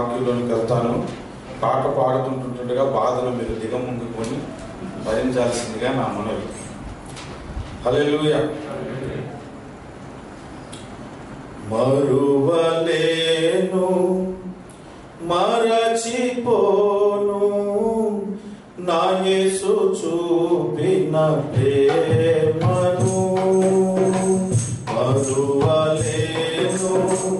వాక్యంలోనికి వెళ్తాను పాట పాడుతుంటుండగా బాధను మీరు దిగముందుకొని భరించాల్సిందిగా నా మనవి హల్లెలూయా మరువలేను మరచిపోను నా యేసు చూపిన ప్రేమను మరువలేను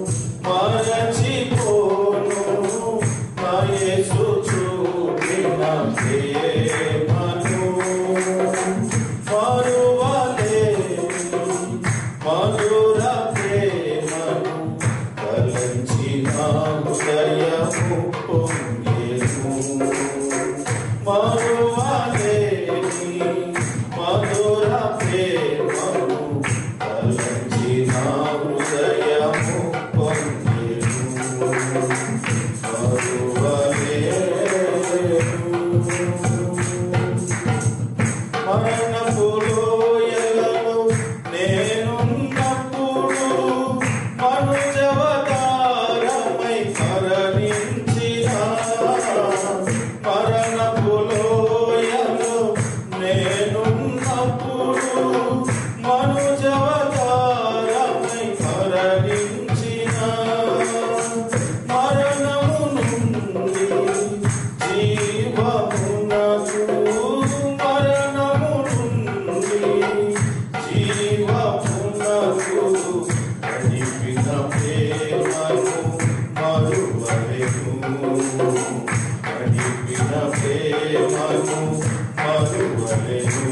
మరచిపోను నా యేసు చూపిన ప్రేమను మరువలేను మధుర ప్రేమను కలంచిన హృదయము పొంగేను మరువలేని మధుర ప్రేమను కలంచిన హృదయము పొంగేను మరువలేను మరణపు లోయలలో నేనున్నప్పుడు మనుజవతారమై మరణించిన మరణపు లోయలో నేనున్నప్పుడు మనుజవతారమై మరణించిన మరణము నుండి జీవమునకు మరణము నుండి జీవమునకు నడిపిన ప్రేమను మరువలేను నడిపిన ప్రేమను మరువలేను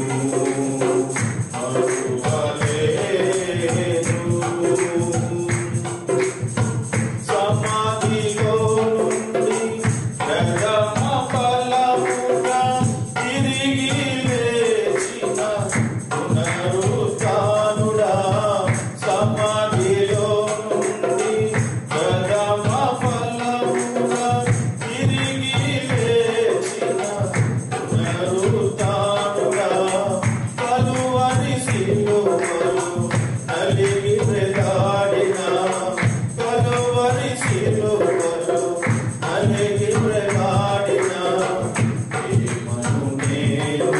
మరువలేను సమాధిలో నుండి ప్రథమ ఫలముగా తిరిగి లేచిన పునరుత్థానుడా సమాధిలో నుండి ప్రథమ ఫలముగా తిరిగి లేచిన పునరుత్థానుడా కలువరి శిలువలో నలిగి వేలాడిన కలువరి శిలువలో నలిగి వేలాడిన ప్రేమను నేను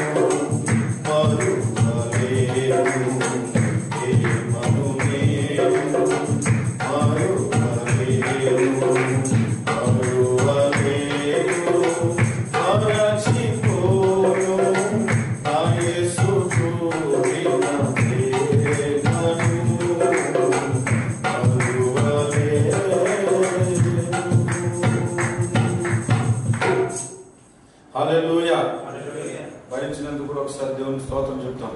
మరువలేను ప్రేమను నేను మరువలేను మరువలేను మరచిపోను నా యేసు చూపిన ప్రేమను హల్లెలూయా భరించినందుకు కూడా ఒకసారి దేవుని స్తోత్రం చెప్తాం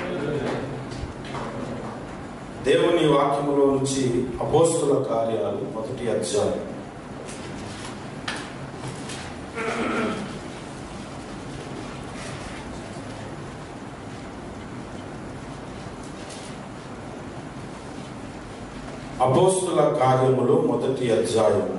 దేవుని వాక్యములో నుంచి అపోస్తుల కార్యాలు మొదటి అధ్యాయం అపోస్తుల కార్యములు మొదటి అధ్యాయము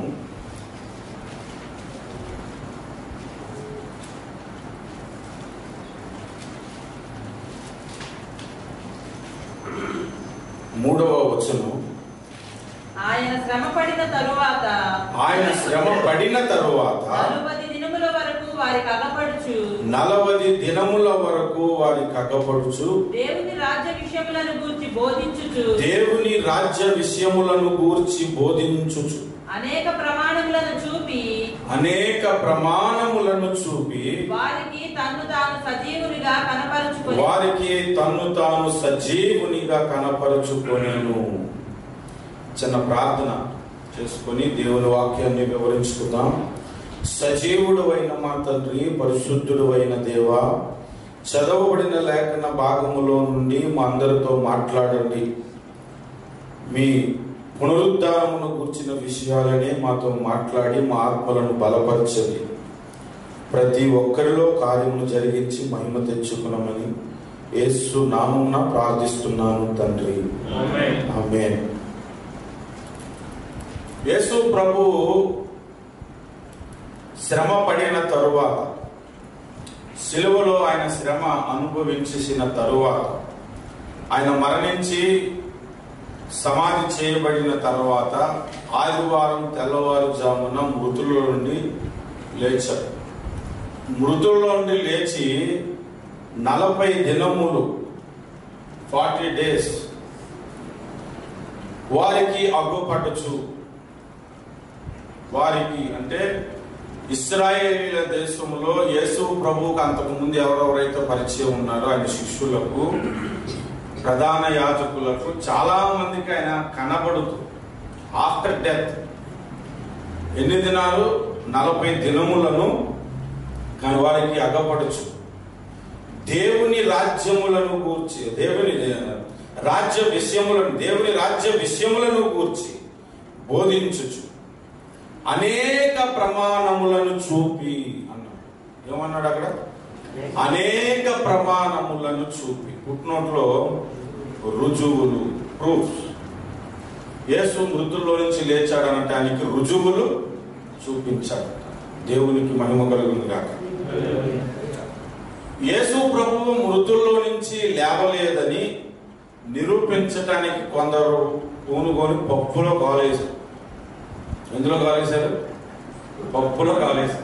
మూడవ వచనం ఆయన శ్రమ పడిన తరువాత ఆయన శ్రమ పడిన తరువాత నలుబది దినముల వరకు వారి కలపడుచు నలవది దినముల వరకు వారి కగపడుచు దేవుని రాజ్య విషయములను గూర్చి బోధించుచు దేవుని రాజ్య విషయములను గూర్చి బోధించుచు అనేక ప్రమాణములను చూపి అనేక ప్రమాణములను చూపి వారికి తన్ను తాను సజీవునిగా కనపరుచుకొని వారికి తన్ను తాను సజీవునిగా కనపరుచుకొనేను చిన్న ప్రార్థన చేసుకొని దేవుని వాక్యాన్ని వివరించుకుందాం సజీవుడు అయిన మా తండ్రి పరిశుద్ధుడు అయిన దేవా చదవబడిన లేఖన భాగములో నుండి మా అందరితో మాట్లాడండి మీ పునరుద్ధానమును కూర్చిన విషయాలనే మాతో మాట్లాడి మా ఆత్మలను బలపరచండి ప్రతి ఒక్కరిలో కార్యమును జరిగించి మహిమ తెచ్చుకున్నామని యేసు నామమున ప్రార్థిస్తున్నాను తండ్రి ఆమేన్ యేసు ప్రభు శ్రమ పడిన తరువాత సిలువలో ఆయన శ్రమ అనుభవించేసిన తరువాత ఆయన మరణించి సమాధి చేయబడిన తర్వాత ఆదివారం తెల్లవారుజామున మృతుల నుండి లేచాడు మృతుల్లో నుండి లేచి నలభై దినములు ఫార్టీ డేస్ వారికి అగ్గుపట్టచ్చు వారికి అంటే ఇస్రాయేలీల దేశంలో యేసు ప్రభువుకు అంతకు ముందు ఎవరెవరైతే పరిచయం ఉన్నారో ఆయన శిష్యులకు ప్రధాన యాజకులకు చాలా మందికి ఆయన కనబడుతూ ఆఫ్టర్ డెత్ ఎన్ని దినాలు నలభై దినములను కానీ వారికి అగపడచ్చు దేవుని రాజ్యములను కూర్చి దేవుని రాజ్య విషయములను దేవుని రాజ్య విషయములను కూర్చి బోధించుచు అనేక ప్రమాణములను చూపి అన్నాడు ఏమన్నాడు అక్కడ అనేక ప్రమాణములను చూపి పుట్టినోట్లో రుజువులు ప్రూఫ్స్ యేసు మృతుల్లో నుంచి లేచాడనటానికి రుజువులు చూపించాడు దేవునికి మహిమ కలుగును గాక యేసు ప్రభువు మృతుల్లో నుంచి లేవలేదని నిరూపించటానికి కొందరు పూనుకొని పప్పులో కాలేశారు ఎందులో కాలేశారు పప్పులో కాలేశారు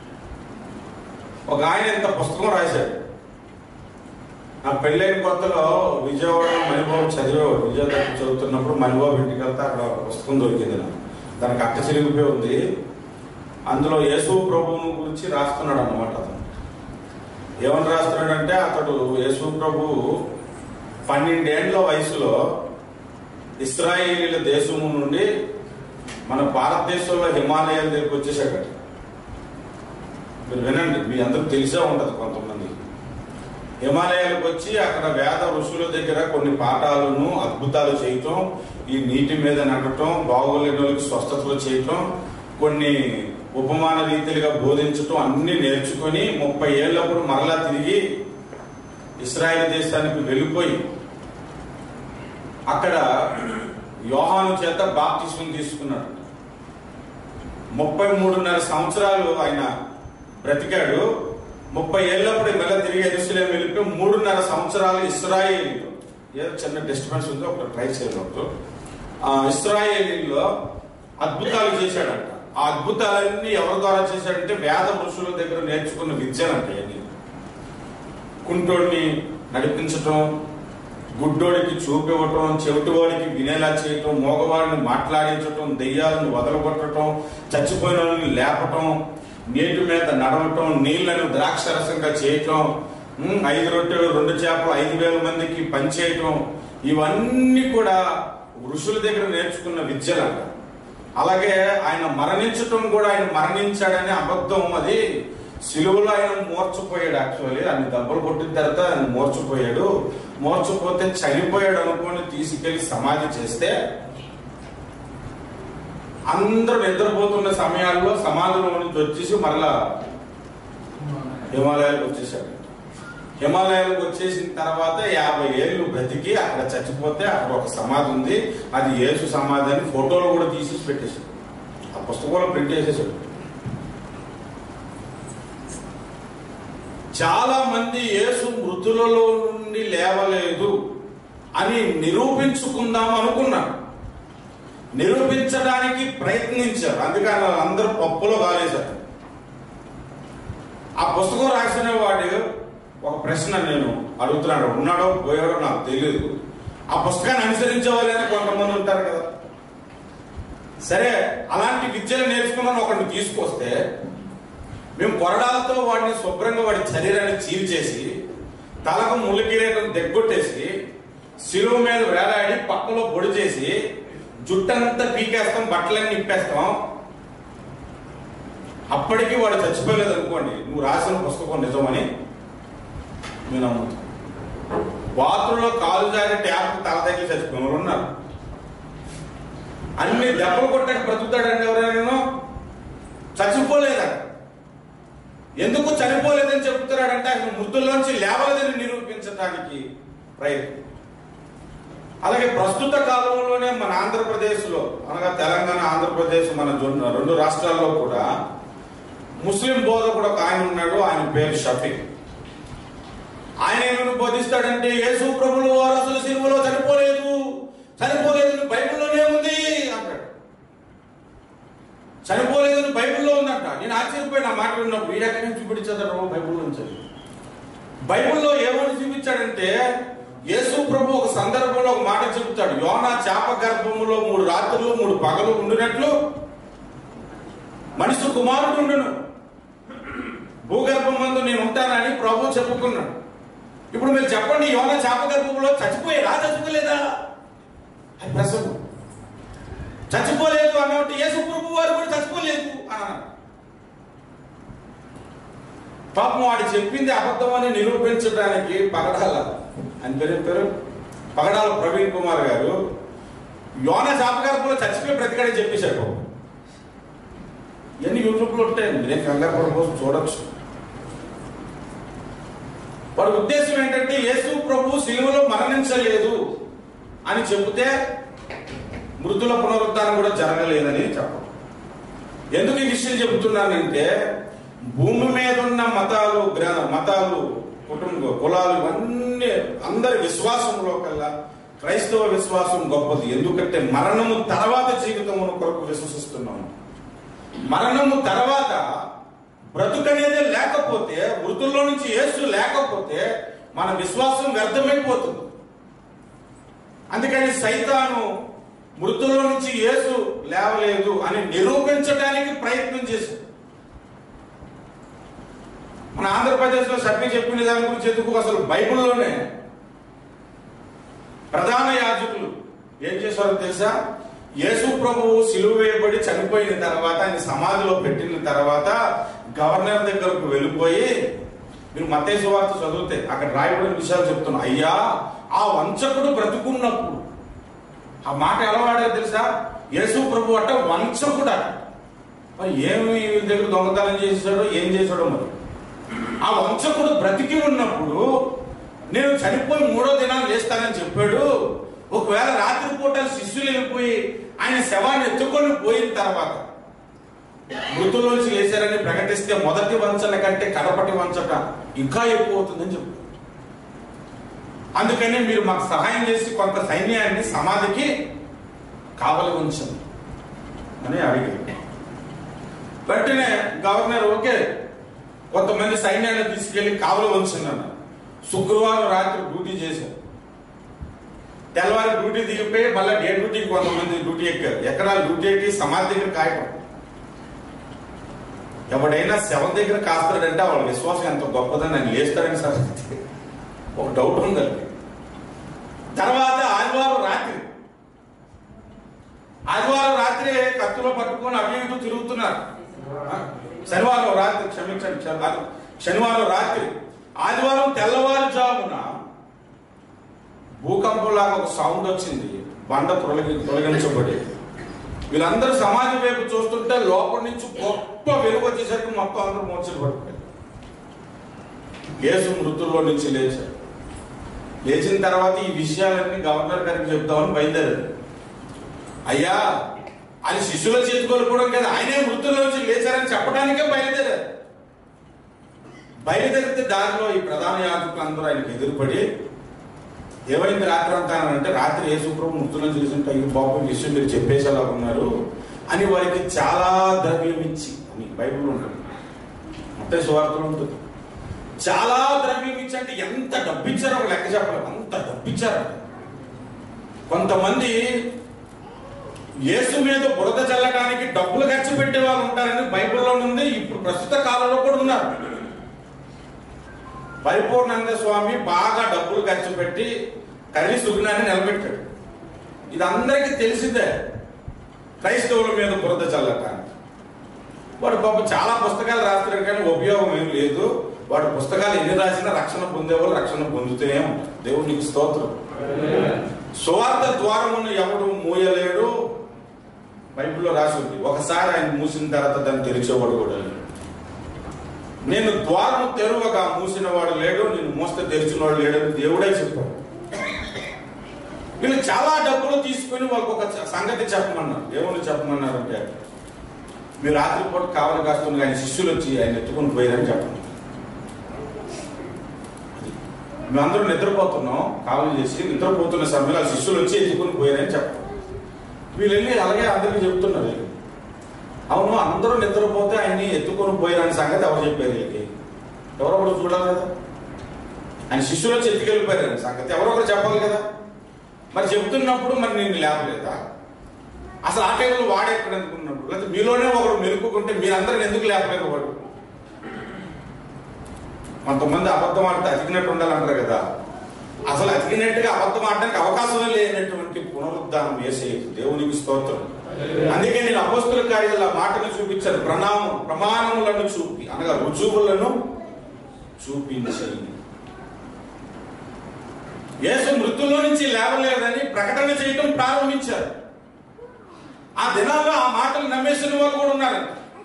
ఒక ఆయన ఇంత పుస్తకం రాశాడు నా పెళ్ళైన కొత్తలో విజయవాడ మణిబాబు చదివేవాడు విజయవాడ చదువుతున్నప్పుడు మణిబాబు ఇంటికి వెళ్తే అక్కడ ఒక పుస్తకం దొరికింది నాకు దానికి అక్క చిరిగిపోయి ఉంది అందులో యేసు ప్రభువును గురించి రాస్తున్నాడు అనమాట అతను ఏమని రాస్తున్నాడంటే అతడు యేసు ప్రభు పన్నెండేండ్ల వయసులో ఇస్రాయేలీల దేశము నుండి మన భారతదేశంలో హిమాలయాల దగ్గరికి వచ్చేసాడట మీరు వినండి మీ అందరికి తెలిసే ఉంటది కొంతమంది హిమాలయాలకు వచ్చి అక్కడ వేద ఋషుల దగ్గర కొన్ని పాఠాలను అద్భుతాలు చేయటం ఈ నీటి మీద నడటం బాగోలేని వాళ్ళకి స్వస్థతలు చేయటం కొన్ని ఉపమాన రీతిలుగా బోధించటం అన్ని నేర్చుకొని ముప్పై ఏళ్ళప్పుడు మరలా తిరిగి ఇస్రాయేల్ దేశానికి వెళ్ళిపోయి అక్కడ యోహాను చేత బాప్తిస్వం తీసుకున్నాడు ముప్పై మూడున్నర సంవత్సరాలు ఆయన బ్రతికాడు ముప్పై ఏళ్ళప్పుడు మెల్ల తిరిగి ఎరుసలేం వెళ్ళిపోయి మూడున్నర సంవత్సరాలు ఇస్రాయేలీలో ఏదో చిన్న డిస్టర్బెన్స్ ఉందో ఒక ట్రై చేయడంతో ఆ ఇస్రాయేలీలో అద్భుతాలు చేశాడంట ఆ అద్భుతాలన్నీ ఎవరి ద్వారా చేశాడంటే వేద పురుషుల దగ్గర నేర్చుకున్న విద్యలంట ఇవన్నీ కుంటోడిని నడిపించటం గుడ్డోడికి చూపివ్వటం చెవిటివాడికి వినేలా చేయటం మోగవాడిని మాట్లాడించటం దెయ్యాలను వదలగొట్టడం చచ్చిపోయిన వాళ్ళని లేపటం నీటి మీద నడవటం నీళ్లను ద్రాక్షరసంగా చేయటం ఉమ్, ఐదు రొట్టెలు రెండు చేపలు ఐదు వేల మందికి పనిచేయటం ఇవన్నీ కూడా ఋషుల దగ్గర నేర్చుకున్న విద్యలంట అలాగే ఆయన మరణించటం కూడా ఆయన మరణించాడనే అబద్ధం అది సిలువలో ఆయన మూర్చపోయాడు యాక్చువల్లీ ఆయన దెబ్బలు కొట్టిన తర్వాత ఆయన మూర్చపోయాడు మూర్చపోతే చనిపోయాడు అనుకొని తీసుకెళ్లి సమాధి చేస్తే అందరూ నిద్రపోతున్న సమయాల్లో సమాధిలో నుంచి వచ్చేసి మరలా హిమాలయాలకు వచ్చేసాడు హిమాలయాలకు వచ్చేసిన తర్వాత యాభై ఏళ్ళు బ్రతికి అక్కడ చచ్చిపోతే అక్కడ ఒక సమాధి ఉంది అది యేసు సమాధి అని ఫోటోలు కూడా తీసేసి పెట్టేశాడు ఆ పుస్తకంలో ప్రింట్ చేసేసాడు చాలా మంది యేసు మృతులలో నుండి లేవలేదు అని నిరూపించుకుందాం అనుకున్నాడు నిరూపించడానికి ప్రయత్నించారు అందుకని అందరూ పప్పులో కాలేశారు ఆ పుస్తకం రాసిన వాడు ఒక ప్రశ్న నేను అడుగుతున్నాడు ఉన్నాడో పోయాడో నాకు తెలియదు ఆ పుస్తకాన్ని అనుసరించే వాళ్ళైనా కొంతమంది ఉంటారు కదా సరే అలాంటి విద్యలు నేర్చుకున్న ఒకరిని తీసుకొస్తే మేము కొరడాలతో వాడిని శుభ్రంగా వాడి శరీరాన్ని చీల్చేసి తలకు ముళ్ళు కిరీటం దగ్గొట్టేసి శిలువ మీద వేలాడి పక్కలో పొడి చేసి జుట్టంతా పీకేస్తాం బట్టలన్నీ నిప్పేస్తాం అప్పటికి వాడు చచ్చిపోలేదు అనుకోండి నువ్వు రాసిన పుస్తకం నిజమని నేను నమ్ముతాను బాత్రూంలో కాలు జారి ట్యాప్ తల తగిలి చచ్చిపోయిన వాళ్ళు ఉన్నారు అన్ని దెబ్బలు కొట్టాక బ్రతుకుతాడండి ఎవరైనా చచ్చిపోలేదా ఎందుకు చనిపోలేదని చెప్తున్నాడంటే ఆయన మృతుల్లోంచి లేవలేదని నిరూపించడానికి ప్రయత్నం అలాగే ప్రస్తుత కాలంలోనే మన ఆంధ్రప్రదేశ్లో అనగా తెలంగాణ ఆంధ్రప్రదేశ్ మన జొన్న- రెండు రాష్ట్రాల్లో కూడా ముస్లిం బోధకుడు ఒక ఆయన ఉన్నాడు ఆయన పేరు షఫీక్ ఆయన ఏమని బోధిస్తాడంటే యేసు ప్రభులు వారు అసలు సినిమలో చనిపోలేదు చనిపోలేదని మాటలు ఉన్నప్పుడు వీడు ఎక్కడి నుంచి చూపించారు బైబుల్ నుంచి బైబిల్లో ఏమని చూపించాడంటే యేసు ప్రభు ఒక సందర్భంలో ఒక మాట చెబుతాడు యోనా చేప గర్భములో మూడు రాత్రులు మూడు పగలు ఉండినట్లు మనిషి కుమారుడు ఉండును భూగర్భం మందు నేను ఉంటానని ప్రభు చెప్పుకున్నాడు ఇప్పుడు మీరు చెప్పండి యోన చేప గర్భంలో చచ్చిపోయాడా చచ్చిపోలేదా అది ప్రశ్న చచ్చిపోలేదు అన్నట్టు యేసు ప్రభు వారు కూడా చచ్చిపోలేదు అన్నారు పాపం వాడు చెప్పింది అబద్ధం అని నిరూపించడానికి పగడాల అని పేరు ఏం పేరు పగడాల ప్రవీణ్ కుమార్ గారు యోన జాపగర్భంలో చచ్చిపోయి బ్రతికాడని చెప్పేశాడు ఇవన్నీ యూట్యూబ్లో ఉంటాయి మీరేం కంగారు పడడం కోసం చూడొచ్చు వాడి ఉద్దేశం ఏంటంటే యేసు ప్రభు సిలువలో మరణించలేదు అని చెబితే మృతుల పునరుద్ధానం కూడా జరగలేదని చెప్పడం ఎందుకు ఈ విషయం చెబుతున్నానంటే భూమి మీద ఉన్న మతాలు గ్ర మతాలు కుటుంబ కులాలు ఇవన్నీ అందరి విశ్వాసంలో కల్లా క్రైస్తవ విశ్వాసం గొప్పది ఎందుకంటే మరణము తర్వాత జీవితమును కొరకు విశ్వసిస్తున్నాము మరణము తర్వాత బ్రతుకనేదే లేకపోతే మృతుల్లో నుంచి యేసు లేకపోతే మన విశ్వాసం వ్యర్థమైపోతుంది అందుకని సైతాను మృతుల్లో నుంచి యేసు లేవలేదు అని నిరూపించడానికి ప్రయత్నం చేశాడు మన ఆంధ్రప్రదేశ్లో సభ్య చెప్పిన దాని గురించి ఎందుకు అసలు బైబిల్లోనే ప్రధాన యాజకులు ఏం చేశారో తెలుసా యేసు ప్రభువు సిలువ వేయబడి చనిపోయిన తర్వాత ఆయన సమాధిలో పెట్టిన తర్వాత గవర్నర్ దగ్గరకు వెళ్ళిపోయి మీరు మతేసు వార్త చదివితే అక్కడ రాయబడిన విషయాలు చెప్తున్నా అయ్యా ఆ వంచకుడు బ్రతుకున్నప్పుడు ఆ మాట ఎలా వాడారు తెలుసా యేసు ప్రభు అంటే వంచకుడు అట మరి ఏమి వీళ్ళ దగ్గర దొంగతనం చేశాడో ఏం చేశాడో మరి ఆ వంచకుడు బ్రతికి ఉన్నప్పుడు నేను చనిపోయి మూడో దినాలు లేస్తానని చెప్పాడు ఒకవేళ రాత్రిపూట శిష్యులు వెళ్ళిపోయి ఆయన శవాన్ని ఎత్తుకొని పోయిన తర్వాత మృతుల్లోంచి లేచారని ప్రకటిస్తే మొదటి వంచన కంటే కడపటి వంచట ఇంకా ఎక్కువ అవుతుందని చెప్పు అందుకని మీరు మాకు సహాయం చేసి కొంత సైన్యాన్ని సమాధికి కావలి ఉంచండి అని అడిగారు వెంటనే గవర్నర్ ఓకే కొంతమంది సైన్యాన్ని తీసుకెళ్లి కావలి ఉంచున్నాను శుక్రవారం రాత్రి డ్యూటీ చేశారు తెల్లవారి డ్యూటీ దిగిపోయి మళ్ళీ డే డ్యూటీకి కొంతమంది డ్యూటీ ఎక్కారు ఎక్కడ డ్యూటీ ఎక్కి సమాధి దగ్గర కాయటం ఎవడైనా శవం దగ్గర కాస్తాడంటే వాళ్ళ విశ్వాసం ఎంత గొప్పదని ఆయన లేస్తాడని సార్ ఒక డౌట్ ఉంది తర్వాత ఆదివారం రాత్రి ఆదివారం రాత్రి కత్తులో పట్టుకొని అవి ఇటు తిరుగుతున్నారు శనివారం రాత్రి క్షమించండి శనివారం- శనివారం రాత్రి ఆదివారం తెల్లవారుజామున భూకంపంలాగా ఒక సౌండ్ వచ్చింది బండ తొలగి తొలగించబడి వీళ్ళందరూ సమాజం వైపు చూస్తుంటే లోపల నుంచి గొప్ప వెలుగు వచ్చేసరికి మొత్తం అందరూ మోర్చలు పడిపోయారు యేసు మృతుల్లో నుంచి లేచారు లేచిన తర్వాత ఈ విషయాలన్నీ గవర్నర్ గారికి చెప్తామని బయలుదేరారు అయ్యా ఆయన శిష్యుల చేతుకోలుకోవడం కదా ఆయనే మృతుల్లో నుంచి లేచారని చెప్పడానికే బయలుదేరారు బయలుదేరితే దారిలో ఈ ప్రధాన యాజకులు అందరూ ఆయనకు ఎదురుపడి ఏమైంది రాత్రి అంతా అని అంటే రాత్రి ఏ శుభ్రం మృతులను చూసింటే అయ్యో బాబు ఈ విషయం మీరు చెప్పేసేలా ఉన్నారు అని వారికి చాలా ద్రవ్యం ఇచ్చి అని బైబిల్ ఉంటుంది అంటే సువార్తలు ఉంటుంది చాలా ద్రవ్యం ఇచ్చి అంటే ఎంత డబ్బిచ్చారో ఒక లెక్క చెప్పలేదు అంత డబ్బిచ్చారు కొంతమంది యేసు మీద బురద చల్లడానికి డబ్బులు ఖర్చు పెట్టే వాళ్ళు ఉంటారని బైబిల్లో ఉంది ఇప్పుడు ప్రస్తుత కాలంలో కూడా ఉన్నారు పరిపూర్ణానంద స్వామి బాగా డబ్బులు ఖర్చు పెట్టి కర్రీ సుగుణాన్ని నిలబెట్టాడు ఇది అందరికీ తెలిసిందే క్రైస్తవుల మీద బురద చల్లటానికి వాడు పాప చాలా పుస్తకాలు రాస్తాడు కానీ ఉపయోగం ఏం లేదు వాడు పుస్తకాలు ఎన్ని రాసినా రక్షణ పొందేవాళ్ళు రక్షణ పొందుతూనే ఉంటారు దేవునికి స్తోత్రం సువార్త ద్వారమును ఎవడు మూయలేడు బైబిల్లో రాసి ఉంది ఒకసారి ఆయన మూసిన తర్వాత దాన్ని తెరిచేవాడు కూడా లేడు నేను ద్వారం తెరువగా మూసిన వాడు లేడు నేను మూస్తే తెరిచిన వాడు లేడని దేవుడే చెప్పాడు వీళ్ళు చాలా డబ్బులు తీసుకొని వాళ్ళకి ఒక సంగతి చెప్పమన్నారు ఏమని చెప్పమన్నారంటే మీరు రాత్రిపూట కావలి కాస్తుంది ఆయన శిష్యులు వచ్చి ఆయన ఎత్తుకొని పోయారని చెప్పండి మేమందరూ నిద్రపోతున్నాం కావలి చేసి నిద్రపోతున్న సమయంలో ఆ శిష్యులు వచ్చి ఎత్తుకొని పోయారని చెప్పండి వీళ్ళు వెళ్ళి అలాగే అందరికీ చెప్తున్నారు అవును అందరూ నిద్రపోతే ఆయన్ని ఎత్తుకొని పోయారని సంగతి ఎవరు చెప్పారు వీళ్ళకి ఎవరో ఒకరు చూడాలి కదా ఆయన శిష్యులు వచ్చి ఎత్తుకెళ్ళిపోయారని సంగతి ఎవరో ఒకరు చెప్పాలి కదా మరి చెప్తున్నప్పుడు మరి నేను లేపలేదా అసలు ఆ టైంలో వాడు ఎక్కడ అనుకున్నాడు లేకపోతే మీలోనే ఒకరు మెలుపుకుంటే మీరందరూ ఎందుకు లేపలేదు వాడు కొంతమంది అబద్ధం ఆడితే అతికినట్టు ఉండాలంటారు కదా అసలు అతికినట్టుగా అబద్ధం ఆడడానికి అవకాశం లేనటువంటి పునరుద్ధానం వేసే దేవునికి స్తోత్రం అందుకే నేను అపోస్తుల కార్యాల మాటను చూపించాను ప్రణామం ప్రమాణములను చూపి అనగా రుజువులను చూపించి యేసు మృతుల్లో నుంచి లేవలేదని ప్రకటన చేయటం ప్రారంభించారు ఆ దినాల్లో ఆ మాటలు నమ్మేసిన వాళ్ళు కూడా ఉన్నారు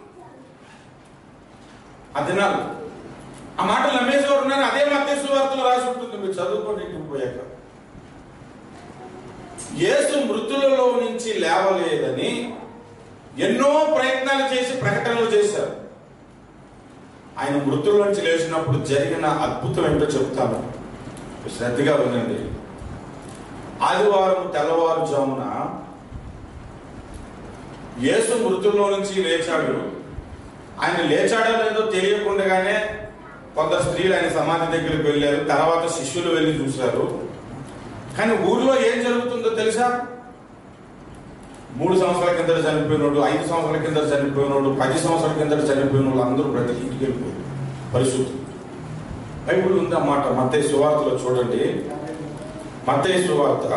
ఆ దినాలు ఆ మాటలు నమ్మేసి వారు ఉన్నారు అదే మత్స్సు వార్తలు రాసి ఉంటుంది మీరు చదువుకోండి ఇంటికి పోయాక యేసు మృతులలో నుంచి లేవలేదని ఎన్నో ప్రయత్నాలు చేసి ప్రకటనలు చేశారు ఆయన మృతుల నుంచి లేచినప్పుడు జరిగిన అద్భుతం ఏంటో చెప్తాను శ్రద్ధగా వినండి ఆదివారం తెల్లవారుజామున యేసు మృతుల్లో నుంచి లేచాడు ఆయన లేచాడో లేదో తెలియకుండానే కొందరు స్త్రీలు ఆయన సమాధి దగ్గరికి వెళ్ళారు తర్వాత శిష్యులు వెళ్ళి చూశారు కానీ ఊర్లో ఏం జరుగుతుందో తెలుసా మూడు సంవత్సరాల కింద చనిపోయినోడు ఐదు సంవత్సరాల కింద చనిపోయినోడు పది సంవత్సరాల కింద చనిపోయిన వాళ్ళు అందరూ ప్రతి ఇంటికి వెళ్ళిపోయారు పరిశుద్ధి బైబుల్ ఉంది అన్నమాట మత్తయి సువార్తలో చూడండి మత్తయి సువార్త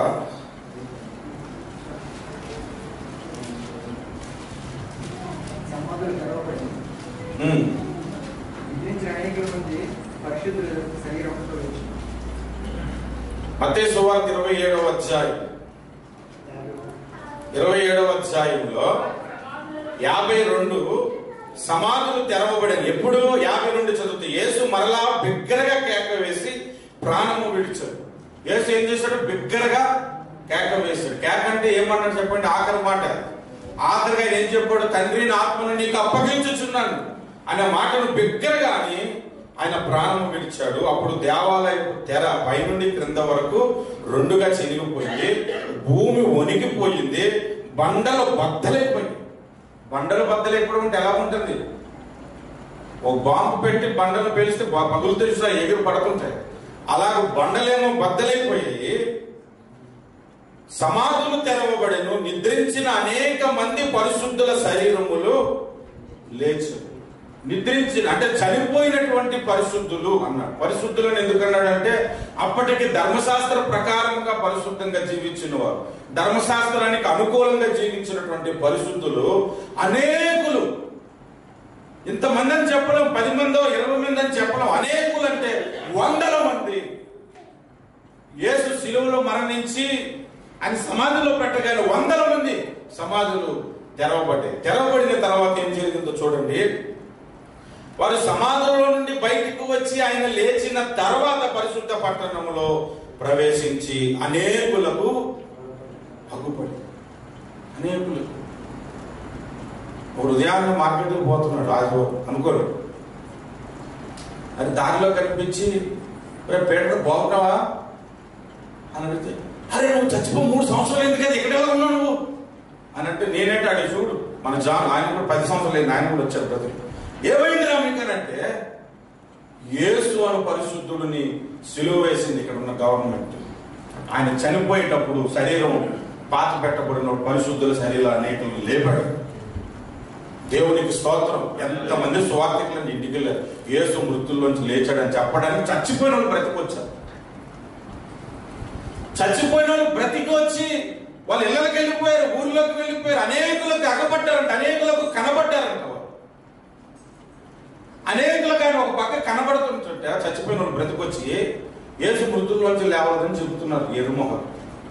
సమాధులు తెరవబడింది ఉమ్, నుంచి అనేక మంది పరిశుద్ధులు శరీరంతో వచ్చి మత్తయి సువార్త ఇరవై ఏడవ అధ్యాయం ఇరవై ఏడవ అధ్యాయంలో యాభై రెండు సమాధులు తెరవబడిన ఎప్పుడు యాభై రెండు చదివితే యేసు మరలా బిగ్గరగా కేక వేసి ప్రాణము విడిచాడు యేసు ఏం చేశాడు బిగ్గరగా కేక వేశాడు కేక అంటే ఏమన్నాడు చెప్పండి ఆఖరి మాట ఆఖరిగా ఆయన ఏం చెప్పాడు తండ్రి నా ఆత్మను నీకు అప్పగించుచున్నాను అనే మాటను బిగ్గరగా అని ఆయన ప్రాణం విడిచాడు అప్పుడు దేవాలయం తెర పైనుండి క్రింద వరకు రెండుగా చినిగిపోయింది భూమి వణికిపోయింది బండలు బద్దలైపోయింది బండలు బద్దలైపోవడం అంటే ఎలా ఉంటుంది ఒక బాంబు పెట్టి బండలు పేలిస్తే బ- పగులుతో చూసా ఎగురు పడుతుంటాయి అలాగ బండలేమో బద్దలైపోయాయి సమాధులు తెరవబడెను నిద్రించిన అనేక మంది పరిశుద్ధుల శరీరములు లేచు నిద్రించిన అంటే చనిపోయినటువంటి పరిశుద్ధులు అన్నాడు పరిశుద్ధులను ఎందుకన్నాడంటే అప్పటికి ధర్మశాస్త్ర ప్రకారంగా పరిశుద్ధంగా జీవించిన వారు ధర్మశాస్త్రానికి అనుకూలంగా జీవించినటువంటి పరిశుద్ధులు అనేకులు ఇంతమంది అని చెప్పడం పది మందో ఇరవై మంది అని చెప్పడం అనేకులు అంటే వందల మంది యేసు శిలువలో మరణించి ఆయన సమాధిలో పెట్టగానే వందల మంది సమాధులు తెరవబడ్డాయి తెరవబడిన తర్వాత ఏం జరిగిందో చూడండి వారు సమాధుల్లో నుండి బయటికి వచ్చి ఆయన లేచిన తర్వాత పరిశుద్ధ పట్టణంలో ప్రవేశించి అనేకులకు అగ్గుపడి అనేకులకు ఒక ఉదయాన్నే మార్కెట్కి పోతున్నాడు రాజు అనుకోడు అది దారిలో కనిపించి "ఒరే పీటర్ బాగున్నావా అని అడిగితే అరే నువ్వు చచ్చిపో మూడు సంవత్సరాలు ఎందుకు కదా ఇక్కడ ఎలా ఉన్నావు నువ్వు అని అంటే నేనేంటే అడిగి చూడు మన జాన్ ఆయన కూడా పది సంవత్సరాలు అయింది ఆయన కూడా వచ్చారు బ్రతుకు ఏమైంది రా మీకనంటే యేసు అను పరిశుద్ధుడిని సిలువ వేసింది ఇక్కడ ఉన్న గవర్నమెంట్ ఆయన చనిపోయేటప్పుడు శరీరం పాత పెట్టబడిన పరిశుద్ధుల శరీరం అనేకలు లేపాడు దేవునికి స్తోత్రం ఎంతమంది స్వార్థికులను ఇంటికి వెళ్ళారు యేసు మృతుల్లోంచి లేచాడని చెప్పడానికి చచ్చిపోయిన వాళ్ళు బ్రతికొచ్చారు చచ్చిపోయిన వాళ్ళు బ్రతికి వచ్చి వాళ్ళు ఇళ్ళకి వెళ్ళిపోయారు ఊర్లోకి వెళ్ళిపోయారు అనేకులకు అగపడ్డారంట అనేకులకు కనబడ్డారంట వాళ్ళు అనేకులకు ఆయన ఒక పక్క కనబడుతుంటే చచ్చిపోయిన వాళ్ళు బ్రతికొచ్చి యేసు మృతుల్లోంచి లేవలేదని చెబుతున్నారు ఎరుమొహం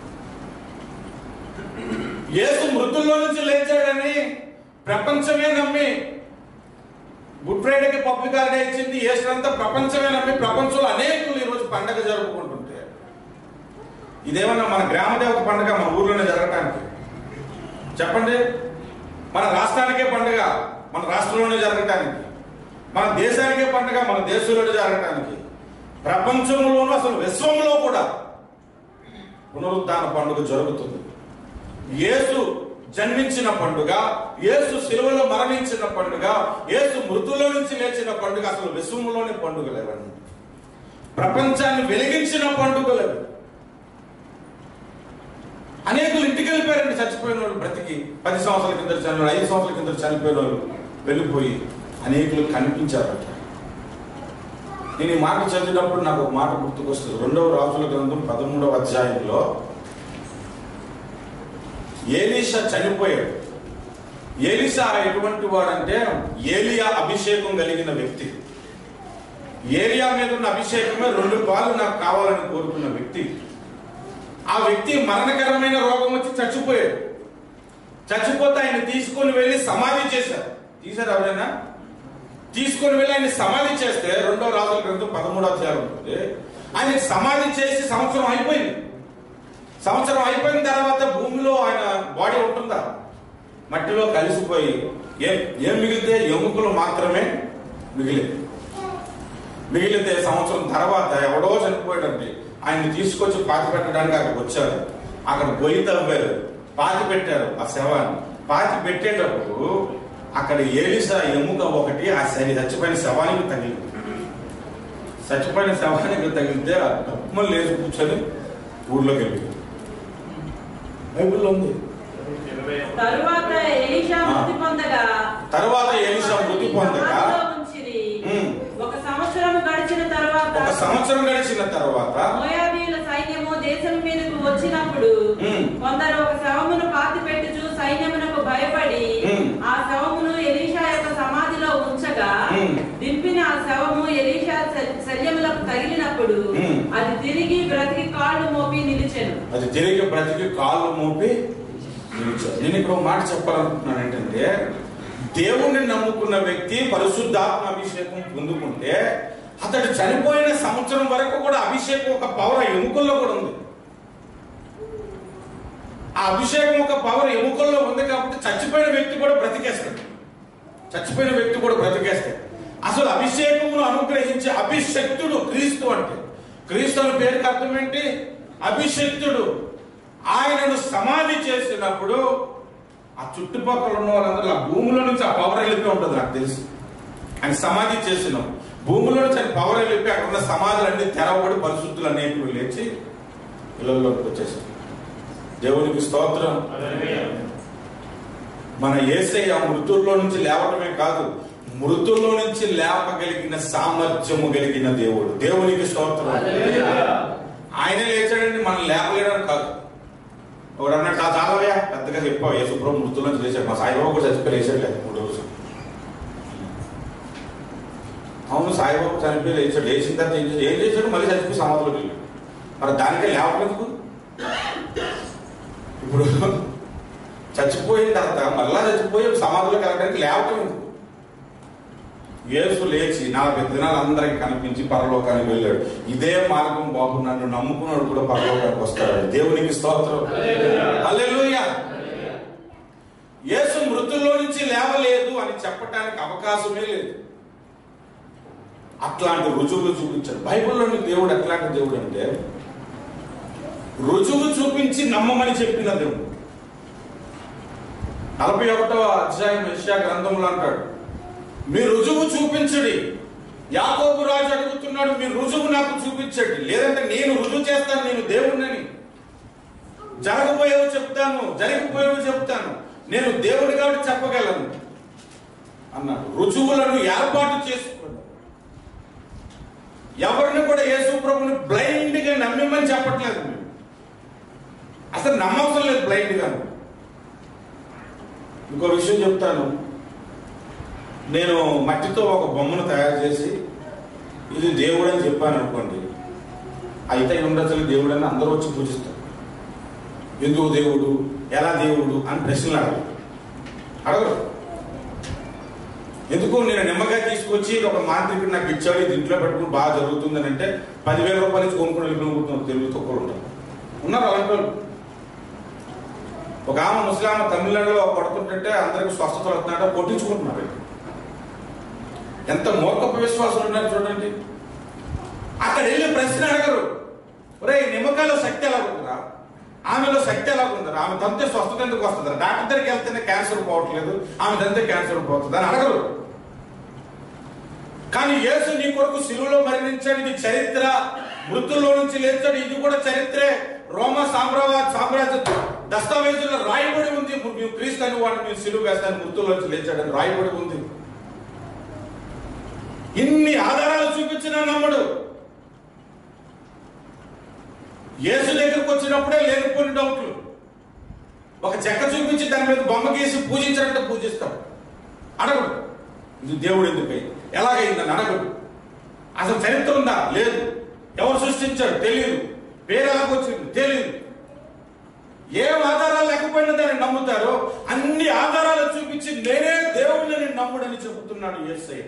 యేసు మృతుల్లో నుంచి లేచాడని ప్రపంచమే నమ్మి గుడ్ ఫ్రైడేకి పబ్లిక్ హాలిడే ఇచ్చింది యేసునంతా ప్రపంచమే నమ్మి ప్రపంచంలో అనేకులు ఈరోజు పండగ జరుపుకుంటుంటే ఇదేమన్నా మన గ్రామ దేవత పండుగ మన ఊర్లోనే జరగటానికి చెప్పండి మన రాష్ట్రానికే పండుగ మన రాష్ట్రంలోనే జరగటానికి మన దేశానికే పండుగ మన దేశంలోనే జరగటానికి ప్రపంచంలోనూ అసలు విశ్వంలో కూడా పునరుద్ధాన పండుగ జరుగుతుంది యేసు జన్మించిన పండుగ యేసు శిలువలో మరణించిన పండుగ యేసు మృతుల్లో నుంచి లేచిన పండుగ అసలు విశ్వంలోని పండుగలు ఇవన్నీ ప్రపంచాన్ని వెలిగించిన పండుగలు అవి అనేకులు ఇంటికి వెళ్ళిపోయారండి చచ్చిపోయిన వాళ్ళు బ్రతికి పది సంవత్సరాల కింద చనిపోయిన ఐదు సంవత్సరాల కింద చనిపోయిన వాళ్ళు వెళ్ళిపోయి అనేకులు కనిపించారు అట్లా నేను ఈ మాట చదివినప్పుడు నాకు ఒక మాట గుర్తుకొస్తుంది రెండవ రాజుల గ్రంథం పదమూడవ అధ్యాయంలో ఏలీషా చనిపోయాడు ఏలీషా ఎటువంటి వాడంటే ఏలియా అభిషేకం కలిగిన వ్యక్తి ఏలియా మీద ఉన్న అభిషేకమే రెండు పాలు నాకు కావాలని కోరుకున్న వ్యక్తి ఆ వ్యక్తి మరణకరమైన రోగం వచ్చి చచ్చిపోయాడు చచ్చిపోతే ఆయన తీసుకొని వెళ్ళి సమాధి చేశారు తీశారు ఎవరైనా తీసుకొని వెళ్ళి ఆయన సమాధి చేస్తే రెండో రాజుల గ్రంథం పదమూడో అధ్యాయం ఉంటుంది ఆయన సమాధి చేసి సంవత్సరం అయిపోయింది సంవత్సరం అయిపోయిన తర్వాత భూమిలో ఆయన బాడీ ఉంటుందా మట్టిలో కలిసిపోయి ఏం ఏం మిగిలితే ఎముకలు మాత్రమే మిగిలింది మిగిలితే సంవత్సరం తర్వాత ఎవడో చనిపోయాడండి ఆయన్ని తీసుకొచ్చి పాతి పెట్టడానికి అక్కడికి వచ్చారు అక్కడ గొయ్యి తవ్వారు పాతి పెట్టారు ఆ శవాన్ని పాతి పెట్టేటప్పుడు అక్కడ ఏలిసా ఎముక ఒకటి ఆ శని చచ్చిపోయిన శవానికి తగిలింది చచ్చిపోయిన శవానికి తగిలితే ఆ డబ్బులు లేచి కూర్చొని ఊర్లోకి వెళ్ళింది బైబిల్లో ఉంది తరువాత ఎలీషా మృతి పొందగా తర్వాత ఎలీషా మృతి పొందగా సమాధిలో ఉంచిరి. ఉమ్. ఒక సంవత్సరం గడిచిన తర్వాత ఒక సంవత్సరం గడిచిన తర్వాత మోయాబీయుల సైన్యము దేశం మీదకు వచ్చినప్పుడు ఉమ్. కొందరు ఒక శవమును పాతి పెట్టుచు సైన్యమునకు భయపడి ఉమ్. ఆ శవమును ఎలీషా యొక్క సమాధిలో ఉంచగా ఉమ్. దింపిన ఆ శవము ఎలీషా శ- శల్యములకు తగిలినప్పుడు ఉమ్. అది తిరిగి బ్రతికి కాళ్ళు మోపి నిలిచెను అది తిరిగి బ్రతికి కాళ్ళు మోపి నిలిచాడు. నేను ఇక్కడ ఒక మాట చెప్పాలనుకుంటున్నాను ఏంటంటే దేవుణ్ణి నమ్ముకున్న వ్యక్తి పరిశుద్ధాత్మ అభిషేకం పొందుకుంటే అతడు చనిపోయిన సంవత్సరం వరకు కూడా అభిషేకం ఒక పవర్ ఆ ఎముకల్లో కూడా ఉంది ఆ అభిషేకం ఒక పవర్ ఎముకల్లో ఉంది కాబట్టి చచ్చిపోయిన వ్యక్తి కూడా బ్రతికేస్తాడు చచ్చిపోయిన వ్యక్తి కూడా బ్రతికేస్తాడు అసలు అభిషేకమును అనుగ్రహించే అభిషక్తుడు క్రీస్తు అంటే క్రీస్తు అనే పేరుకి అర్థం ఏంటి అభిషక్తుడు ఆయనను సమాధి చేసినప్పుడు ఆ చుట్టుపక్కల ఉన్న వాళ్ళందరూ ఆ భూమిలో నుంచి ఆ పవర్ వెళ్ళిపోయి ఉంటుంది నాకు తెలుసు ఆయన సమాధి చేసినాం భూమిలో నుంచి ఆయన పవర్ వెళ్ళిపోయి అక్కడ ఉన్న సమాధులన్నీ తెరవబడి పరిశుద్ధులు అనేకులు లేచి ఇళ్లలోకి వచ్చేసారు దేవునికి స్తోత్రం మన ఏసయ్య మృతుల్లో నుంచి లేవటమే కాదు మృతుల్లో నుంచి లేపగలిగిన సామర్థ్యము కలిగిన దేవుడు దేవునికి స్తోత్రం ఆయన లేచాడండి మనం లేపలేడని కాదు ఒకడు అన్నట్టు ఆ చాలవయ్యా పెద్దగా చెప్పావు యేసుప్రభు మృతుల్లో నుంచి లేచాడు మా సాయిబాబా కూడా చచ్చిపోయి లేచాడు లేదు మూడు రోజులు అవును సాయిబాబు చనిపోయి లేచాడు లేచిన తర్వాత ఏం చేశాడు? ఏం చేశాడు మళ్ళీ చచ్చిపోయి సమాధిలోకి వెళ్ళాడు మరి దానికే లేవట్లేదు ఇప్పుడు చచ్చిపోయిన తర్వాత మళ్ళా చచ్చిపోయి సమాధిలోకి వెళ్ళడానికి లేవటం ఎందుకు యేసు లేచి నలభై దినాలు అందరికి కనిపించి పరలోకానికి వెళ్ళాడు ఇదే మార్గం బాబు నన్ను నమ్ముకున్నాడు కూడా పరలోకానికి వస్తాడు దేవునికి స్తోత్రం హల్లెలూయా యేసు మృతుల్లో నుంచి లేవలేదు అని చెప్పడానికి అవకాశమే లేదు అట్లాంటి రుజువులు చూపించాడు బైబిల్లోని దేవుడు ఎట్లాంటి దేవుడు అంటే రుజువు చూపించి నమ్మమని చెప్పిన దేవుడు నలభై ఒకటో అధ్యాయం యెషయా గ్రంథంలో అంటాడు మీ రుజువు చూపించడి యాకోబు రాజు అడుగుతున్నాడు మీ రుజువు నాకు చూపించండి లేదంటే నేను రుజువు చేస్తాను నేను దేవుడినని జరగబోయేవి చెప్తాను జరిగిపోయేవి చెప్తాను నేను దేవుడి కాబట్టి చెప్పగలను అన్నాడు రుజువులను ఏర్పాటు చేసుకోండి ఎవరిని కూడా యేసు ప్రభుని బ్లైండ్ గా నమ్మిమని చెప్పట్లేదు మేము అసలు నమ్మకం లేదు బ్లైండ్ గా ఇంకో విషయం చెప్తాను నేను మట్టితో ఒక బొమ్మను తయారు చేసి ఇది దేవుడు అని చెప్పాను అనుకోండి అయితే ఉండొచ్చు దేవుడు అని అందరూ వచ్చి పూజిస్తారు ఎందుకు దేవుడు ఎలా దేవుడు అని ప్రశ్నలు అడగరు అడగరు ఎందుకు నేను నిమ్మకాయ తీసుకొచ్చి ఒక మాంత్రికుడు నాకు ఇచ్చాడు ఇది ఇంట్లో పెట్టుకుని బాగా జరుగుతుందని అంటే పదివేల రూపాయలు ఇచ్చి కొనుక్కుని వెళ్ళిపోతున్నారు తెలుగు తక్కువ ఉంటారు ఉన్నారు అలాంటి వాళ్ళు ఒక ఆమె ముస్లాం తమిళనాడులో పడుతుంటే అందరికి స్వస్థత వస్తున్నాడో కొట్టించుకుంటున్నారు ఎంత మూర్ఖపు విశ్వాసం ఉన్నారు చూడండి అక్కడ వెళ్ళి ప్రశ్న అడగరు ఒరే నిమ్మకాయలో శక్తి ఎలా ఉంటుందా ఆమెలో శక్తి ఎలా ఉంది ఆమె తంతే స్వస్థత ఎందుకు వస్తుంది డాక్టర్ దగ్గరికి వెళ్తేనే క్యాన్సర్ పోవట్లేదు ఆమె తంతే క్యాన్సర్ పోతుంది అని అడగరు కానీ యేసు నీ కొరకు శిలువలో మరణించాడు ఇది చరిత్ర మృతుల్లో నుంచి లేచాడు ఇది కూడా చరిత్రే రోమా సామ్రాజ్య సామ్రాజ్య దస్తావేజుల్లో రాయబడి ఉంది మీరు క్రీస్తు అని వాడిని మీరు సిలువ వేస్తాను మృతుల్లో నుంచి లేచాడని రాయబడి ఉంది ఇన్ని ఆధారాలు చూపించిన నమ్మడు యేసు దగ్గరకు వచ్చినప్పుడే లేనిపోయిన డౌట్లు ఒక చెక్క చూపించి దాని మీద బొమ్మ గీసి పూజించాలంటే పూజిస్తాడు అడగడు ఇది దేవుడు ఎందుకై ఎలాగైందని అడగడు అసలు చరిత్ర ఉందా లేదు ఎవరు సృష్టించాడు తెలియదు పేరు ఎలాగొచ్చింది తెలియదు ఏం ఆధారాలు లేకపోయినా దాన్ని నమ్ముతారో అన్ని ఆధారాలు చూపించి నేనే దేవుడిని నమ్ముడని చెబుతున్నాడు యేసయ్య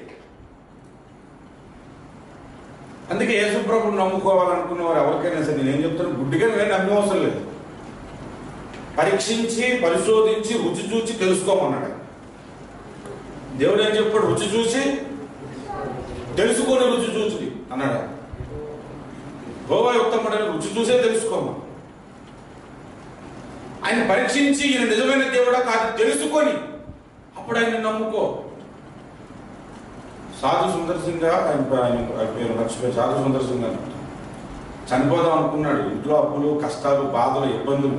అందుకే యేసుప్రభుని నమ్ముకోవాలనుకున్న వారు ఎవరికైనా సరే నేను ఏం చెప్తాను గుడ్డిగా నేను నమ్మే అవసరం లేదు పరీక్షించి పరిశోధించి రుచి చూచి తెలుసుకోమన్నాడు దేవుడు ఏం చెప్పాడు రుచి చూసి తెలుసుకొని రుచి చూసి అన్నాడు గోవా ఉత్తముడని రుచి చూసే తెలుసుకోమా ఆయన పరీక్షించి ఈయన నిజమైన దేవుడా కాదు తెలుసుకొని అప్పుడు ఆయన నమ్ముకో సాధు సుందర్ సింగ్ ఆయన ఆయన ఆయన పేరు మర్చిపోయి సాధు సుందర్ సింగ్ అని చనిపోదాం అనుకున్నాడు ఇంట్లో అప్పులు కష్టాలు బాధలు ఇబ్బందులు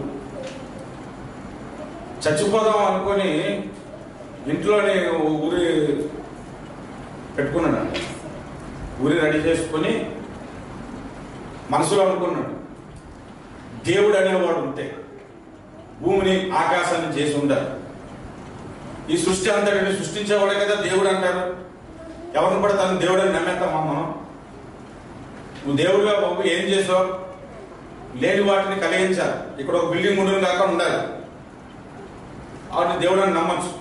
చచ్చిపోదాం అనుకొని ఇంట్లోనే ఊరి పెట్టుకున్నాడు ఊరి రెడీ చేసుకొని మనసులో అనుకున్నాడు దేవుడు అనేవాడు ఉంటే భూమిని ఆకాశాన్ని చేసి ఉండాలి ఈ సృష్టి అంతటిని సృష్టించేవాడే కదా దేవుడు అంటారు ఎవరిని పడతాను దేవుడు అని నమ్మేస్తామా మనం నువ్వు దేవుడుగా బాబు ఏం చేసావు లేని వాటిని కలిగించాలి ఇక్కడ ఒక బిల్డింగ్ ఉండడం కాక ఉండాలి వాటిని దేవుడు అని నమ్మచ్చు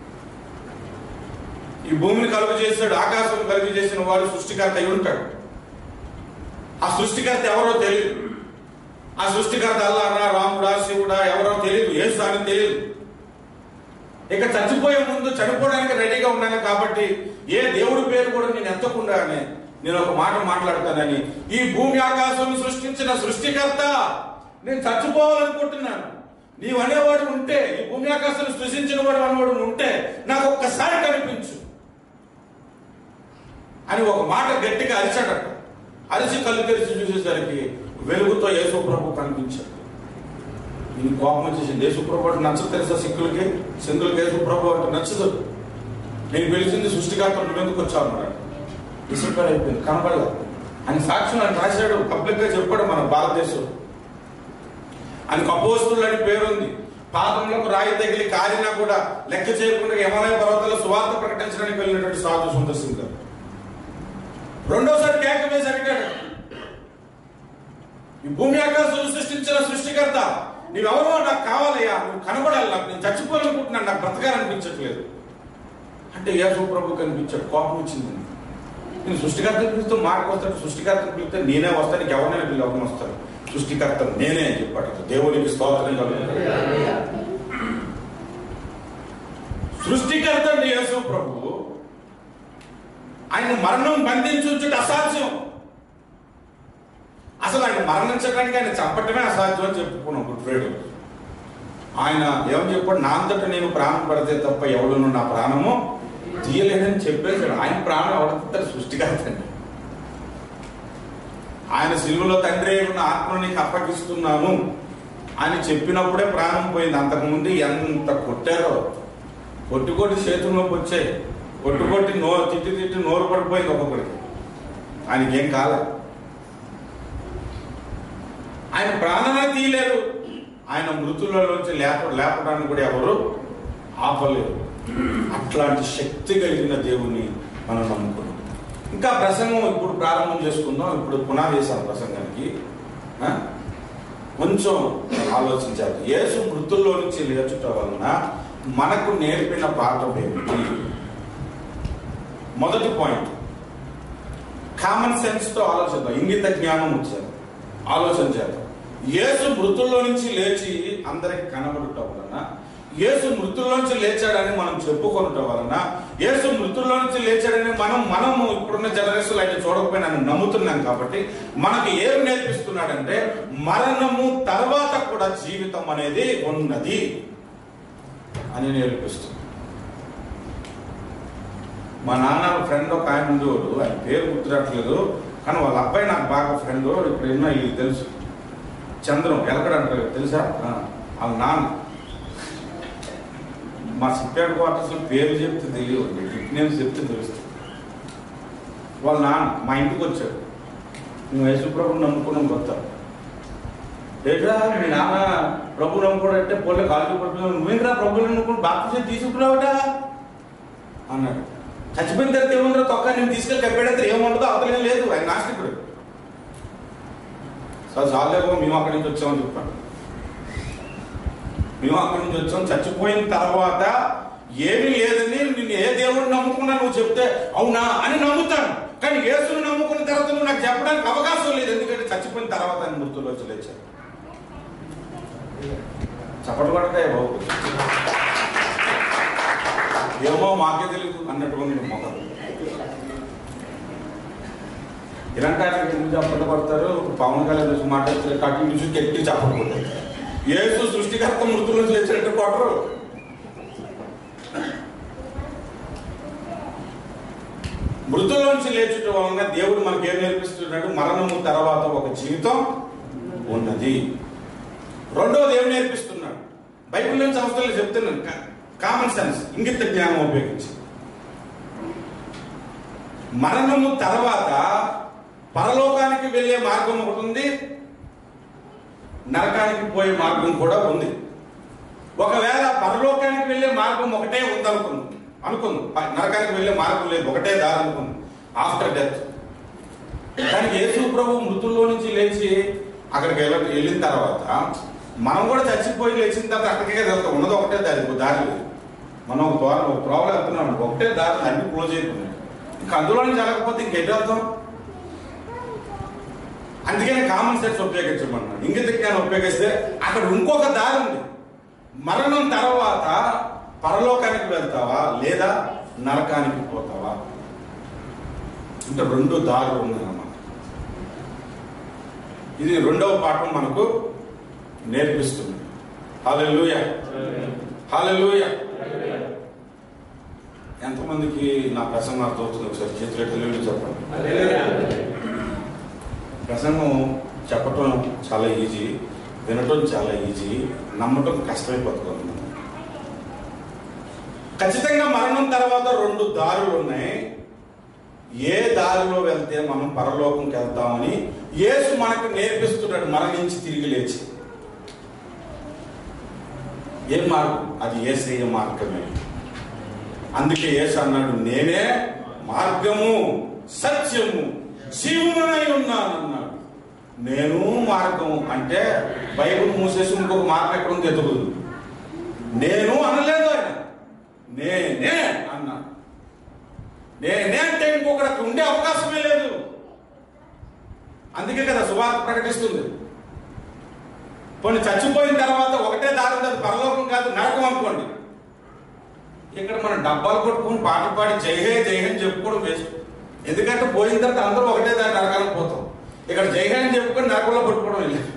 ఈ భూమిని కలుగు చేశాడు ఆకాశం కలుగు చేసిన వాడు సృష్టికర్త అయి ఉంటాడు ఆ సృష్టికర్త ఎవరో తెలియదు ఆ సృష్టికర్త అల్లారా రాముడా శివుడా ఎవరో తెలియదు యేసు అని తెలియదు ఇక చచ్చిపోయే ముందు చనిపోవడానికి రెడీగా ఉన్నాను కాబట్టి ఏ దేవుడి పేరు కూడా నేను ఎత్తకుండానే నేను ఒక మాట మాట్లాడతానని ఈ భూమి ఆకాశం సృష్టించిన సృష్టికర్త నేను చచ్చిపోవాలనుకుంటున్నాను నీవు అనేవాడు ఉంటే ఈ భూమి ఆకాశం సృష్టించిన వాడు అనేవాడు ఉంటే నాకు ఒక్కసారి కనిపించు అని ఒక మాట గట్టిగా అరిచాడట అరిచి కళ్ళు తెరిచి చూసేసరికి వెలుగుతో యేసు ప్రభు కనిపించాడు ఈయన కోపం వచ్చేసింది యేసుప్రభు అంటే నచ్చదు తెలుసా సిక్కులకి సింధులకి యేసుప్రభు అంటే నచ్చదు నేను పిలిచింది సృష్టికర్త నువ్వెందుకు వచ్చావు అన్నాడు డిసప్పాయింట్ అయిపోయింది కనపడలేదు ఆయన సాక్ష్యం ఆయన రాశాడు పబ్లిక్ గా చెప్పాడు మన భారతదేశం ఆయనకు అపోస్తులు అని పేరుంది పాదములకు రాయి తగిలి కాలినా కూడా లెక్క చేయకుండా యమలయ పర్వతాల సువార్త ప్రకటించడానికి వెళ్ళినటువంటి సాధు సుందర్ సింగ్ గారు రెండోసారి కేక వేసి అడిగాడు ఈ భూమి ఆకాశం సృష్టించిన సృష్టికర్త నీవెవరో నాకు కావాలయ్యా నువ్వు కనబడాలి నాకు నేను చచ్చిపోవాలనుకుంటున్నాను నాకు బ్రతకాలనిపించట్లేదు అంటే యేసు ప్రభు కనిపించాడు కోపం వచ్చింది నేను సృష్టికర్తను పిలిస్తే మాటకు వస్తాడు సృష్టికర్తను పిలిస్తే నేనే వస్తాను నీకు ఎవరైనా పిల్లి అవన్నీ వస్తాను సృష్టికర్త నేనే అని చెప్పాడు దేవునికి స్తోత్రం కలుగుతుంది సృష్టికర్త అండి యేసు ప్రభు ఆయన మరణం బంధించుట అసాధ్యం అసలు ఆయన మరణించడానికి ఆయన చంపటమే అసాధ్యం అని చెప్పుకున్నాం గుడ్ ఫ్రైడే ఆయన ఏమని చెప్పాడు నా అంతట నేను ప్రాణం పడితే తప్ప ఎవడును నా ప్రాణము తీయలేనని చెప్పేశాడు ఆయన ప్రాణం ఎవడంతటి సృష్టికర్తండి ఆయన సిలువలో తండ్రి అయి ఉన్న ఆత్మను నీకు అప్పగిస్తున్నాను అని చెప్పినప్పుడే ప్రాణం పోయింది అంతకుముందు ఎంత కొట్టారో కొట్టి కొట్టి చేతుల నొప్పి వచ్చాయి కొట్టు కొట్టి నో తిట్టి తిట్టి నోరు పడిపోయింది ఒక్కొక్కడికి ఆయనకి ఏం కాలే ఆయన ప్రాణమే తీయలేరు ఆయన మృతులలోంచి లేప లేపడానికి కూడా ఎవరు ఆపలేరు అట్లాంటి శక్తి కలిగిన దేవుని మనం నమ్ముకున్నాం ఇంకా ప్రసంగం ఇప్పుడు ప్రారంభం చేసుకుందాం ఇప్పుడు పునాది వేసాం ప్రసంగానికి ఆ? కొంచెం ఆలోచించాలి యేసు మృతుల్లో నుంచి లేచుట వలన మనకు నేర్పిన పాఠం ఏమిటి మొదటి పాయింట్ కామన్ సెన్స్ తో ఆలోచిద్దాం ఇంగిత జ్ఞానం వచ్చారు ఆలోచన చేద్దాం యేసు మృతుల్లో నుంచి లేచి అందరికి కనబడుట వలన యేసు మృతుల్లోంచి లేచాడని మనం చెప్పుకోవటం వలన యేసు మృతుల్లోంచి లేచాడని మనం మనము ఇప్పుడున్న జనరేషన్ అయితే చూడకపోయినా నమ్ముతున్నాం కాబట్టి మనకి ఏం నేర్పిస్తున్నాడంటే మరణము తర్వాత కూడా జీవితం అనేది ఉన్నది అని నేర్పిస్తుంది మా నాన్న ఫ్రెండ్ ఒక ఆయన ఉండేవాడు ఆయన పేరు గుర్తురావట్లేదు కానీ వాళ్ళ అబ్బాయి నాకు బాగా ఫ్రెండ్ ఇప్పుడు ఎన్నో ఇది తెలుసు చంద్రం ఎలకడ అంటారు కదా, తెలుసా ఆ, వాళ్ళ నాన్న మా సిప్పాడు క్వార్టర్స్ పేరు చెప్తే తెలియదు నిక్ నేమ్స్ చెప్తే తెలుస్తుంది వాళ్ళ నాన్న మా ఇంటికి వచ్చాడు నువ్వు యేసుప్రభు నమ్ముకున్నాం కొత్త ఏట్రా మీ నాన్న ప్రభు నమ్ముకోవడం అంటే పొల్ల కాలు పడుతున్నావు నువ్వేంట్రా ప్రభు నమ్ముకుని బాప్తిజం తీసుకున్నావట అన్నాడు చచ్చిపోయిన తర్వాత ఏముందో తొక్క నేను తీసుకెళ్ళి కప్పాడంటే ఏముండదో అవతలేం లేదు ఆయన నాస్తికుడు సార్ చాలేమో మేము అక్కడి నుంచి వచ్చామని చెప్పాను మేము అక్కడి నుంచి వచ్చాం చచ్చిపోయిన తర్వాత ఏమీ లేదని నిన్ను ఏ దేవుడిని నమ్ముకున్నా నువ్వు చెప్తే అవునా అని నమ్ముతాను కానీ యేసుని నమ్ముకున్న తర్వాత నువ్వు నాకు చెప్పడానికి అవకాశం లేదు ఎందుకంటే చచ్చిపోయిన తర్వాత ఆయన మృతుల్లో వచ్చి లేచాడు చప్పట్లు పడతాయి బాబు ఏమో మాకే తెలియదు అన్నటువంటి మొదలు ఇలాంటి ఆయనకి ఎందుకు చప్పట్లు పడతారు పవన్ కళ్యాణ్ చూసి మాట్లాడితే అటు ఇటు చూసి ఎట్టి చప్పట్లు కొట్టారు యేసు సృష్టికర్త మృతుల నుంచి లేచినట్టు కొట్టరు మృతుల్లోంచి లేచుట వలన దేవుడు మనకి ఏం నేర్పిస్తున్నాడు మరణము తర్వాత ఒక జీవితం ఉన్నది రెండోది ఏం నేర్పిస్తున్నాడు బైబిల్ నుంచి అవసరం చెప్తున్నాను కా- కామన్ సెన్స్ ఇంగిత జ్ఞానం ఉపయోగించి మరణము తర్వాత పరలోకానికి వెళ్ళే మార్గం ఒకటి ఉంది నరకానికి పోయే మార్గం కూడా ఉంది ఒకవేళ పరలోకానికి వెళ్ళే మార్గం ఒకటే ఉంది అనుకుంది అనుకుంది ప- నరకానికి వెళ్ళే మార్గం లేదు ఒకటే దారి అనుకుంది ఆఫ్టర్ డెత్ కానీ యేసు ప్రభు మృతుల్లో నుంచి లేచి అక్కడికి వెళ్ళ వెళ్ళిన తర్వాత మనం కూడా చచ్చిపోయి లేచిన తర్వాత అక్కడికే వెళ్తాం ఉన్నది ఒకటే దారి ఇంకో దారి లేదు మనం ఒక ద్వారం ఒక ప్రాబ్లం వెళ్తున్నాం ఒకటే దారి అన్ని క్లోజ్ అయిపోయినాయి ఇంకా అందులో నుంచి వెళ్ళకపోతే ఇంకెటు వెళ్తాం అందుకని కామన్ సెన్స్ ఉపయోగించమన్నాడు ఇంగిత జ్ఞానం ఉపయోగిస్తే అక్కడ ఇంకొక దారి ఉంది మరణం తర్వాత పరలోకానికి వెళ్తావా లేదా నరకానికి పోతావా అంటే రెండు దారులు ఉన్నాయన్నమాట ఇది రెండవ పాఠం మనకు నేర్పిస్తుంది హాలెలూయ హాలెలూయ ఎంతమందికి నా ప్రసంగం అర్థమవుతుంది ఒకసారి చేతులు ఎట్టు చెప్పండి ప్రసంగం చెప్పటం చాలా ఈజీ వినటం చాలా ఈజీ నమ్మటం కష్టమైపోతుంది ఖచ్చితంగా మరణం తర్వాత రెండు దారులు ఉన్నాయి ఏ దారిలో వెళ్తే మనం పరలోకంకి వెళ్తామని యేసు మనకు నేర్పిస్తున్నాడు మరణించి తిరిగి లేచి ఏం మార్గం అది ఏసయ్య మార్గమే అందుకే యేసు అన్నాడు నేనే మార్గము సత్యము జీవమునై ఉన్నానన్నాడు నేను మార్గం అంటే బైబుల్ మూసేసి ఇంకొక మార్గం ఎక్కడ ఉంది ఎదుగుదు నేను అనలేదు ఆయన నేనే అన్నాడు నేనే అంటే ఇంకొకటి అక్కడ ఉండే అవకాశమే లేదు అందుకే కదా సువార్త ప్రకటిస్తుంది కొన్ని చచ్చిపోయిన తర్వాత ఒకటే దారి ఉంది, అది పరలోకం కాదు నరకం అనుకోండి ఇక్కడ మనం డబ్బాలు కొట్టుకుని పాటలు పాడి జై హే జై హే అని చెప్పుకోవడం వేస్ట్ ఎందుకంటే పోయిన తర్వాత అందరూ ఒకటే దారి నరకాలకు పోతాం ఇక్కడ జై హే అని చెప్పుకొని నరకంలో పట్టుకోవడం లేదు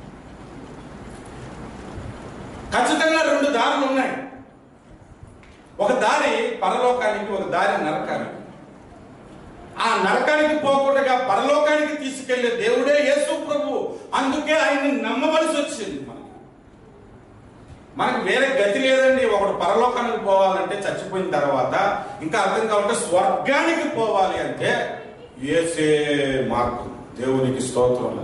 ఖచ్చితంగా రెండు దారులు ఉన్నాయి ఒక దారి పరలోకానికి ఒక దారి నరకానికి ఆ నరకానికి పోకుండా పరలోకానికి తీసుకెళ్లే దేవుడే యేసు ప్రభు అందుకే ఆయన్ని నమ్మవలసి వచ్చింది మనకి మనకి వేరే గతి లేదండి ఒకడు పరలోకానికి పోవాలంటే చచ్చిపోయిన తర్వాత ఇంకా అర్థం కావాలంటే స్వర్గానికి పోవాలి అంటే ఏసే మార్గం దేవునికి స్తోత్రం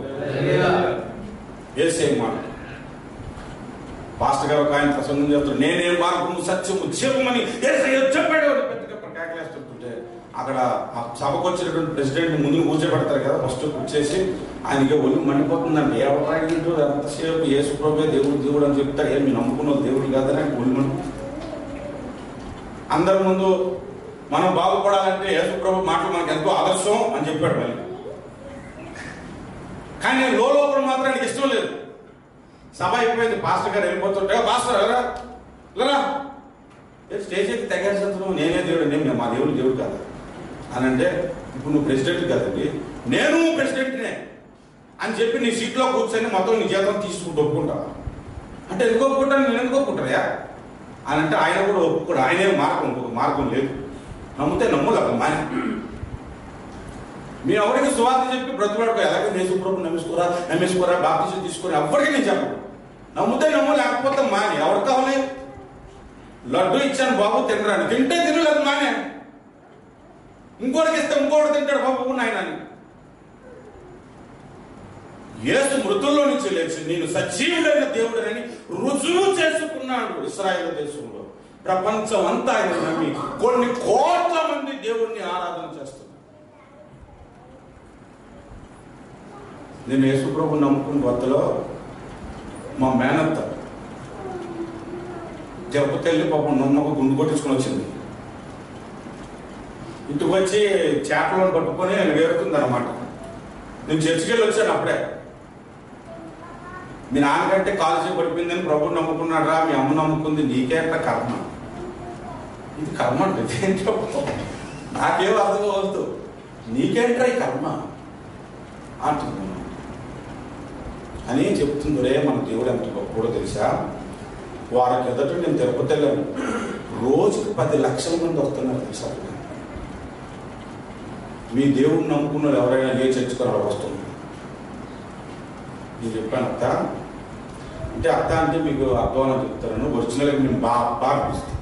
ఏసే మార్గం పాస్టర్ గారు ఒక ఆయన ప్రసంగం చేస్తారు నేనే మార్గము సత్యము జీవమని యేసయ్య చెప్పాడు అని పెద్దగా ప్రకాశిస్తుంటే అక్కడ ఆ సభకు వచ్చినటువంటి ప్రెసిడెంట్ ముందు కూర్చోబెడతారు కదా ఫస్ట్ కూర్చేసి ఆయనకి ఒళ్ళు మండిపోతుందండి ఎవరాగింటూ ఎంతసేపు యేసు ప్రభే దేవుడు దేవుడు అని చెప్తారు ఏం మీరు నమ్ముకున్న దేవుడు కాదని ఆయన ఒళ్ళు మండి అందరి ముందు మనం బాగుపడాలంటే యేసు ప్రభు మాటలు మనకు ఎంతో ఆదర్శం అని చెప్పాడు మళ్ళీ కానీ నేను లోపల మాత్రం ఆయనకి ఇష్టం లేదు సభ అయిపోయింది పాస్టర్ గారు వెళ్ళిపోతుంటే "ఏ, పాస్టర్ ఎవరా ఇలా ఏ స్టేజ్ ఎక్కి తెగేస్తున్నావు నేనే దేవుడు నేను మా దేవుడు దేవుడు కాదు అని అంటే ఇప్పుడు నువ్వు ప్రెసిడెంట్ కదండి నేను ప్రెసిడెంట్నే అని చెప్పి నీ సీట్లో కూర్చొని మొత్తం నీ జీతం తీసుకుంటూ ఒప్పుకుంటావా అంటే ఎందుకు ఒప్పుకుంటాను నేను ఎందుకు ఒప్పుకుంటారా అని అంటే ఆయన కూడా ఒప్పుకోడు ఆయనే మార్గం ఇంకొక మార్గం లేదు నమ్మితే నమ్ములకు మాని మీ ఎవరికి సువార్త చెప్పి బ్రతుకులాడుకో ఎలాగో నేసుప్రభు నమ్మేసుకోరా నమ్మేసుకోరా బాప్తిజం తీసుకొని ఎవరికి నేను చెప్పను నమ్మితే నమ్ము లేకపోతే మాని ఎవరు కావాలి లడ్డు ఇచ్చాను బాబు తినరాని తింటే తినలేదు మానే ఇంకోటికి ఇస్తే ఇంకోటి తింటాడు బాబు నాయన అని యేసు మృతుల్లో నుంచి లేచి నేను సజీవుడైన దేవుడని రుజువు చేసుకున్నాడు ఇస్రాయేల్ దేశంలో ప్రపంచం అంతా ఆయన నమ్మి కొన్ని కోట్ల మంది దేవుణ్ణి ఆరాధన చేస్తున్నారు నేను యేసుప్రభు నమ్ముకున్న కొత్తలో మా మేనత్త తిరుపతి వెళ్ళి పాపం నమ్మకు గుండు కొట్టించుకొని వచ్చింది ఇంటికి వచ్చి చేపలను పట్టుకొని వేరుతుంది అనమాట నేను చర్చికి వెళ్ళి వచ్చాను అప్పుడే మీ నాన్నకంటే కాలేజీ పడిపోయిందని ప్రభు నమ్ముకున్నాడు రా మీ అమ్మ నమ్ముకుంది నీకేంట కర్మ ఇది కర్మ అంటే ఇదేంటో నాకేం అర్థం అవ్వదు నీకేంట్రా ఈ కర్మ అంటున్నాను అని చెప్తుంది రే మన దేవుడు ఎంత గొప్పడో తెలుసా వారికి ఎదుట నేను తిరుపతి వెళ్ళాను రోజుకి పది లక్షల మంది వస్తున్నారు తెలుసా మీ దేవుడిని నమ్ముకున్నారు ఎవరైనా ఏ చర్చకు రావడం వస్తుంది నేను చెప్పాను అత్త అంటే అత్త అంటే మీకు అర్థం అని చెప్తాను ఒరిజినల్గా నేను బాప్ప అనిపిస్తాను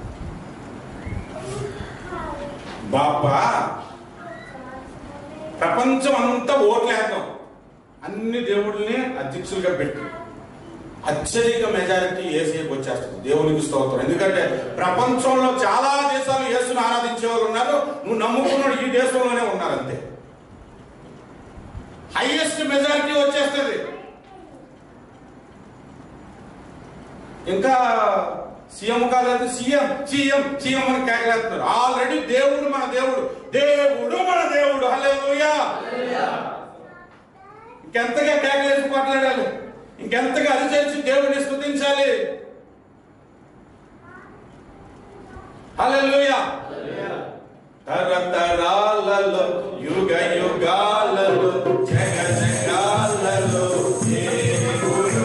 బాప్ప ప్రపంచం అంతా ఓట్లేద్దాం అన్ని దేవుళ్ళని అధ్యక్షులుగా పెట్టి అత్యధిక మెజారిటీ ఏసీకి వచ్చేస్తుంది దేవునికి స్తోత్రం ఎందుకంటే ప్రపంచంలో చాలా దేశాలు యేసును ఆరాధించే వాళ్ళు ఉన్నారు నువ్వు నమ్ముకున్నాడు ఈ దేశంలోనే ఉన్నారు అంతే హైయెస్ట్ మెజారిటీ వచ్చేస్తుంది ఇంకా సీఎం కాలేదు సీఎం సీఎం సీఎం అని కేకలేస్తున్నారు ఆల్రెడీ దేవుడు మన దేవుడు దేవుడు మన దేవుడు హల్లెలూయా ఇంకెంతగా కేకలేసి మాట్లాడాలి ఇంకెంతగా అరిచేసి దేవుడిని స్తుతించాలి హల్లెలూయా తరతరాలలో యుగ యుగాలలో జగ జగాలలో దేవుడు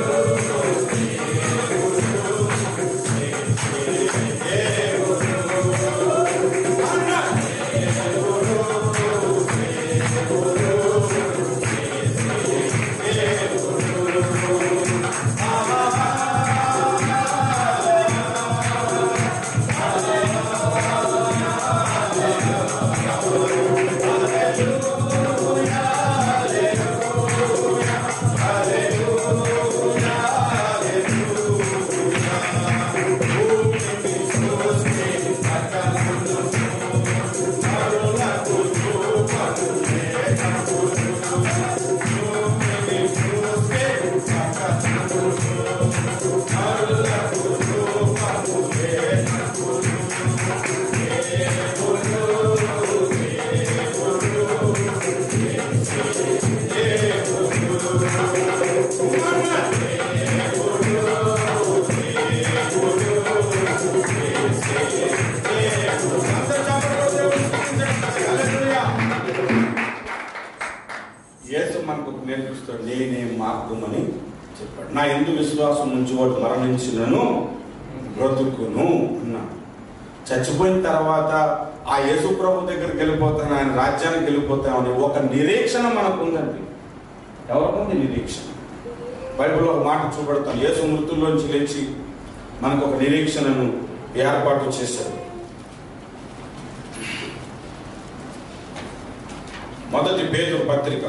యేసు మనకు నేర్పిస్తాడు నేనే మార్గం అని చెప్పాడు నా ఎందు విశ్వాసం నుంచి వాడు మరణించినను బ్రతుకును అన్నాడు చచ్చిపోయిన తర్వాత ఆ యేసు ప్రభు దగ్గరికి వెళ్ళిపోతాను ఆయన రాజ్యానికి వెళ్ళిపోతామని ఒక నిరీక్షణ మనకు ఉందండి ఎవరికుంది నిరీక్షణ బైబిల్లో ఒక మాట చూపెడతాం యేసు మృతుల్లోంచి లేచి మనకు ఒక నిరీక్షణను ఏర్పాటు చేశాడు మొదటి పేదరు పత్రిక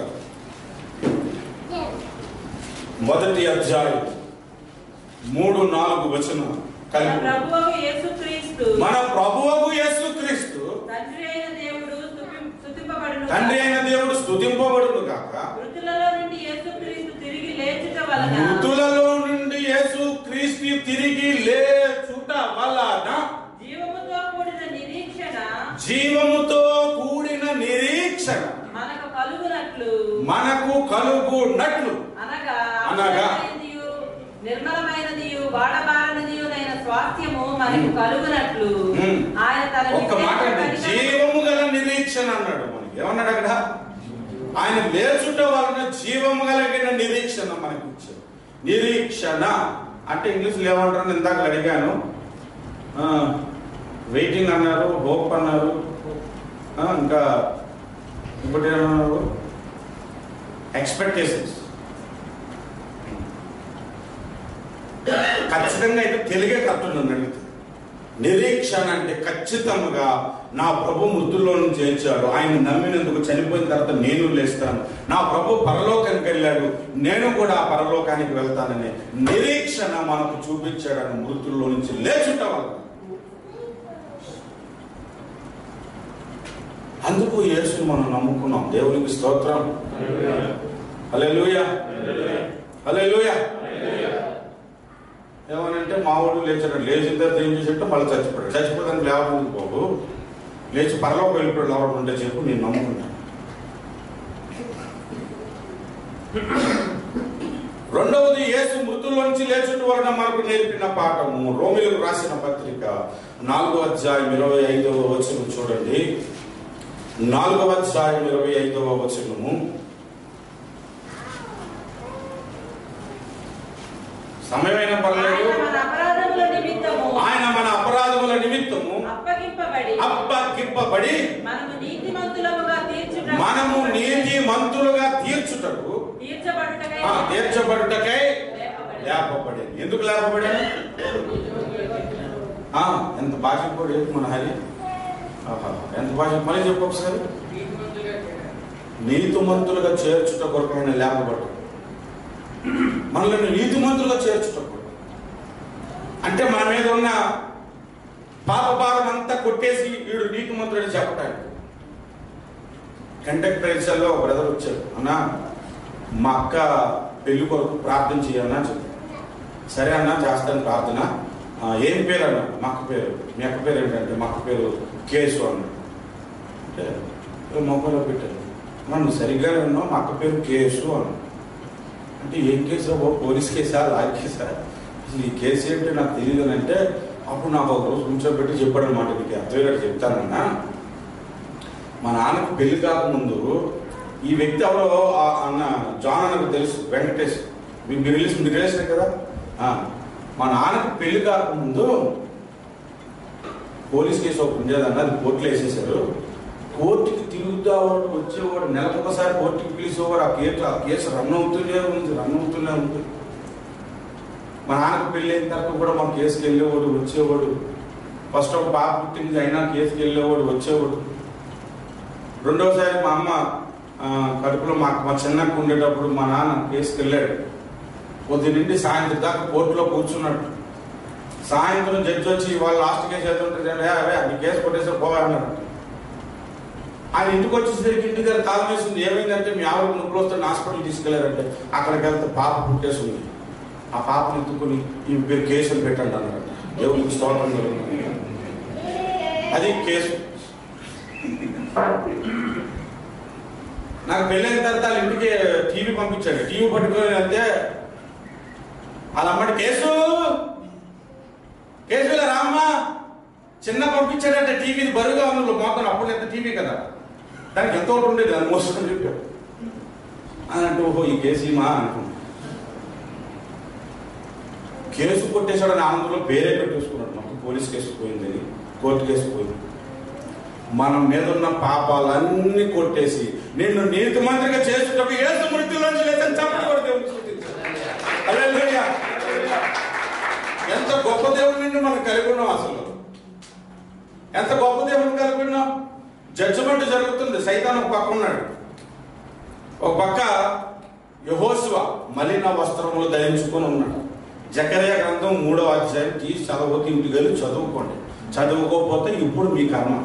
మొదటి అధ్యాయం మూడు నాలుగు వచన మన కలిపి ప్రభువు యేసుక్రీస్తు మన ప్రభువు యేసు క్రీస్తు తండ్రి అయిన దేవుడు స్తుతి- స్తుతింపబడును తండ్రి అయిన దేవుడు స్తుతింపబడును కాక మృతులలో నుండి యేసుక్రీస్తు తిరిగి లేచుట వలన మృతులలో నుండి యేసు క్రీస్తు తిరిగి లేచుట వలన జీవముతో కూడిన నిరీక్షణ జీవముతో కూడిన నిరీక్షణ మనకు కలుగునట్లు మనకు కలుగునట్లు అనగా అనగా అక్షయమైనదియు, నిర్మలమైనదియు వాడబారనిదియునైన స్వాస్థ్యము మనకు కలుగునట్లు ఉమ్. ఆయన తన ఒక్క మాట నిత్య అండి కనికరము- జీవము గల నిరీక్షణ అన్నాడు మనకి ఏమన్నాడు అక్కడ ఆయన లేచుట వలన జీవము కలిగిన నిరీక్షణ మనకి ఇచ్చాడు నిరీక్షణ అంటే ఇంగ్లీష్లో ఏమంటారు నేను ఇందాక అడిగాను వెయిటింగ్ అన్నారు హోప్ అన్నారు ఆ, ఇంకా ఇంకోటి ఏమన్నారు ఎక్స్పెక్టేషన్స్ ఖచ్చితంగా అయితే తెలుగే కట్టున్నాను అడిగితే నిరీక్షణ అంటే ఖచ్చితంగా నా ప్రభు మృతుల్లో నుంచి చేర్చాడు ఆయన నమ్మినందుకు చనిపోయిన తర్వాత నేను లేస్తాను నా ప్రభు పరలోకానికి వెళ్ళాడు నేను కూడా ఆ పరలోకానికి వెళ్తానని నిరీక్షణ మనకు చూపించాడని మృతుల్లో నుంచి లేచుట వల్ల అందుకు యేసుని మనం నమ్ముకున్నాం దేవునికి స్తోత్రం హల్లెలూయా హల్లెలూయా ఏమనంటే మా వాడు లేచాడు లేచిన తర్వాత ఏం చేసేట్టు మళ్ళీ చచ్చిపోయాడు చచ్చిపోతానికి లేవడం బాబు లేచి పరలోకి వెళ్ళిపోయాడు ఎవరు ఉంటే చెప్పు నేను నమ్ముకుంటాను రెండవది యేసు మృతుల్లోంచి లేచుట వలన మనకు నేర్పిన పాఠము రోమిలకు రాసిన పత్రిక నాలుగో అధ్యాయం ఇరవై ఐదవ వచనం చూడండి నాలుగవ అధ్యాయం ఇరవై ఐదవ వచనము సమయమైన పర్లేదు ఆయన మన అపరాధముల నిమిత్తము ఆయన మన అపరాధముల నిమిత్తము అప్పగింపబడి అప్పగింపబడి మనము నీతిమంతులముగా తీర్చుట మనము నీతి మంతులుగా తీర్చుటకు తీర్చబడుటకై ఆ, తీర్చబడుటకై లేపబడి. లేపబడి ఎందుకు లేపబడాను ఆ, ఎంత బాగా చెప్పాడు చెప్పు మన హరి ఆహా, ఎంత బాగా చెప్పు మళ్ళీ చెప్పు ఒకసారి నీతిమంతులుగా చేయాలి. నీతిమంతులుగా చేర్చుట కొరకు ఆయన లేపబడ్డాడు మనల్ని నీతిమంతులుగా చేర్చుట కొరకు అంటే మన మీద ఉన్న పాప భారం అంతా కొట్టేసి వీడు నీతిమంతుడని చెప్పడానికి కంటెక్ట్ పరీక్షల్లో ఒక బ్రదర్ వచ్చారు అన్నా మా అక్క పెళ్లి కొరకు ప్రార్థన చేయాలన్నా చెప్పారు సరే అన్న చేస్తాను ప్రార్థన "ఆ, ఏం పేరు అన్న మా అక్క పేరు మీ అక్క పేరు ఏంటంటే మా అక్క పేరు కేసు అన్నాడు అంటే మొక్కలో పెట్టారు నన్ను సరిగ్గానే ఉన్నావు మా అక్క పేరు కేసు అన్నాడు అంటే ఏం కేసు ఓ పోలీస్ కేసా లా కేసా అసలు ఈ కేసు ఏంటో నాకు తెలియదు అని అంటే అప్పుడు నాకు ఒక రోజు కూర్చోబెట్టి చెప్పాడు అనమాట నీకు అర్థమయ్యేటట్టు చెప్తానన్నా మా నాన్నకు పెళ్లి కాకముందు ఈ వ్యక్తి ఎవరో ఆ అన్న జాన్ అన్నకు తెలుసు వెంకటేష్ మీకు మీరు రిలీజ్ మీరు రిలేషన్ కదా ఆ, మా నాన్నకు పెళ్లి కాకముందు పోలీస్ కేసు ఒకటి ఉండేదన్న అది కోర్టులో వేసేసారు కోర్టుకి తిరుగుతావాడు వచ్చేవాడు నెలకు ఒకసారి కోర్టుకి పిలిచేవాడు ఆ కేసు ఆ కేసు రన్ అవుతూనే ఉంది రన్ అవుతూనే ఉంది మా నాన్నకు పెళ్ళి అయిన తర్వాత కూడా మా కేసుకి వెళ్ళేవాడు వచ్చేవాడు ఫస్ట్ ఒక పాప పుట్టింది అయినా కేసుకి వెళ్ళేవాడు వచ్చేవాడు రెండోసారి మా అమ్మ ఆ, కడుపులో మా మా చిన్నకు ఉండేటప్పుడు మా నాన్న కేసుకి వెళ్ళాడు పొద్దు నుండి సాయంత్రం దాకా కోర్టులో కూర్చున్నాడు సాయంత్రం జడ్జి వచ్చి వాళ్ళు లాస్ట్ కేసు వెళ్తుంటే అవే నీ కేసు కొట్టేసారు పోవా అన్నాడు ఆయన ఇంటికి వచ్చేసరికి ఇంటి దగ్గర తాళం వేసింది ఏమైందంటే మీ ఆవిడ నొప్పులు వస్తే హాస్పిటల్ తీసుకెళ్లారంటే అక్కడికి వెళ్తే పాప పుట్టేసింది ఆ పాపను ఎత్తుకుని ఈ మీరు కేసులు పెట్టండి అన్నాడు దేవునికి స్తోత్రం కలుగుతుంది. అది కేసు నాకు పెళ్ళైన తర్వాత వాళ్ళ ఇంటికి టీవీ పంపించాడు టీవీ పట్టుకొని వెళ్తే వాళ్ళ అమ్మడి కేసు కేసుల రామ్మ చిన్న పంపించాడంటే టీవీ బరువుగా ఉంది మొత్తం అప్పుడు ఎంత టీవీ కదా దానికి ఎంతో ఒకటి ఉండేది దాన్ని మోసుకొని చెప్పాడు అని అంటే ఓహో ఈ కేసు మా అనుకున్నాను కేసు కొట్టేశాడని ఆనందంలో పేరే పెట్టేసుకున్నాడు మొత్తం పోలీస్ కేసు పోయిందని కోర్టు కేసు పోయింది మనం మీద ఉన్న పాపాలన్నీ కొట్టేసి నిన్ను నీతి మంత్రిగా చేసుకుంటే ఏసు మృత్యులోంచి లేదని చెప్పడం కూడా దేవునికి స్తుతించాలి. హల్లెలూయా. ఎంత గొప్ప దేవుడిని మనం కలిగి ఉన్నాం అసలు ఎంత గొప్ప దేవుడిని కలిగి ఉన్నాం జడ్జిమెంట్ జరుగుతుంది సైతాన్ ఒక పక్క ఉన్నాడు ఒక పక్క యహోశివ మలిన వస్త్రములు ధరించుకొని ఉన్నాడు జకర్య గ్రంథం మూడో అధ్యాయం తీసి చదవకపోతే ఇంటికి వెళ్ళి చదువుకోండి చదువుకోకపోతే ఇప్పుడు మీ కర్మ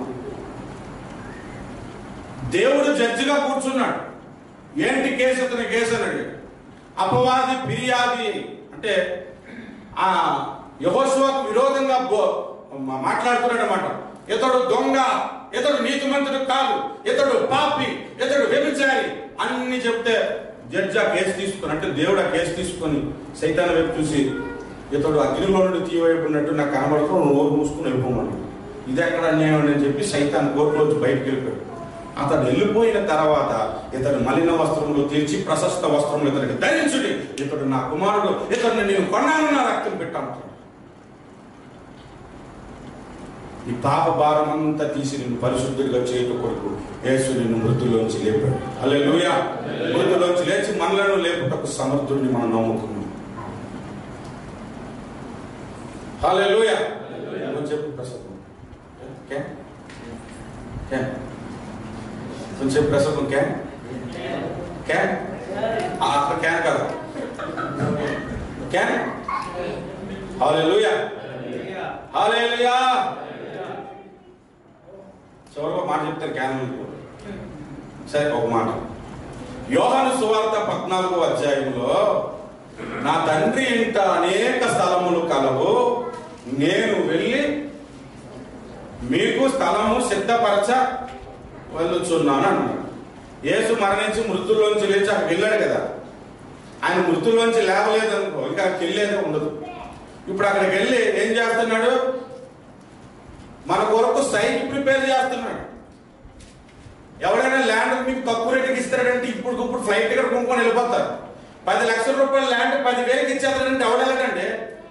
దేవుడు జడ్జిగా కూర్చున్నాడు ఏంటి కేసు అతని కేసు అని అడిగాడు అపవాది ఫిర్యాది అంటే ఆ యహోశివకు విరోధంగా బో- మా- మాట్లాడుతున్నాడు అనమాట ఇతడు దొంగ ఇతడు నీతిమంతుడు కాదు ఇతడు పాపి ఇతడు వ్యభిచారి అన్ని చెప్తే జడ్జి ఆ కేసు తీసుకొని అంటే దేవుడు ఆ కేసు తీసుకొని సైతాన్ వైపు చూసి ఇతడు అగ్నిలో నుండి తీయవైపున్నట్టు నాకు కనబడుతూ నువ్వు నోరు మూసుకుని వెళ్ళిపోమని ఇది ఎక్కడ అన్యాయం అని చెప్పి సైతాన్ కోర్టులోంచి బయటికి వెళ్ళిపోయాడు అతడు వెళ్ళిపోయిన తర్వాత ఇతడు మలిన వస్త్రములు తీర్చి ప్రశస్త వస్త్రములు ఇతనికి ధరించుడి ఇతడు నా కుమారుడు ఇతడిని నేను కొన్నాను నా రక్తం పెట్టాను ఈ పాప భారం అంతా తీసి నిన్ను పరిశుద్ధుడిగా చేయటం కొరకు యేసు నిన్ను మృతుల్లోంచి లేపాడు అలే లూయా మృతుల్లోంచి లేచి మనలను లేపుటకు సమర్థుడిని మనం నమ్ముకున్నాం హలే లూయా చెప్పు ప్రసంగం ఓకే ఓకే కొంచెం ప్రసంగం క్యా క్యా అక్కడ క్యాన్ కదా క్యాన్ హల్లెలూయా హల్లెలూయా చివరిగా మాట చెప్తారు క్యాన్ సరే ఒక మాట యోహాను సువార్త పద్నాలుగో అధ్యాయంలో నా తండ్రి ఇంట అనేక స్థలములు కలవు నేను వెళ్ళి మీకు స్థలము సిద్ధపరచ వెళ్ళుచున్నాను అన్నాడు యేసు మరణించి మృతుల్లోంచి లేచి అక్కడికి వెళ్ళాడు కదా ఆయన మృతుల్లోంచి లేవలేదు అనుకో ఇంకా అక్కడికి వెళ్ళేదే ఉండదు ఇప్పుడు అక్కడికి వెళ్ళి ఏం చేస్తున్నాడు మన కొరకు సైట్ ప్రిపేర్ చేస్తున్నాడు ఎవడైనా ల్యాండ్ మీకు తక్కువ రేటుకి ఇస్తాడంటే ఇప్పుడు ఇప్పుడు ఫ్లైట్ టికెట్ కొనుక్కొని వెళ్ళిపోతారు పది లక్షల రూపాయల ల్యాండ్ పది వేలకి ఇచ్చేస్తాడంటే ఎవడెళ్ళకండి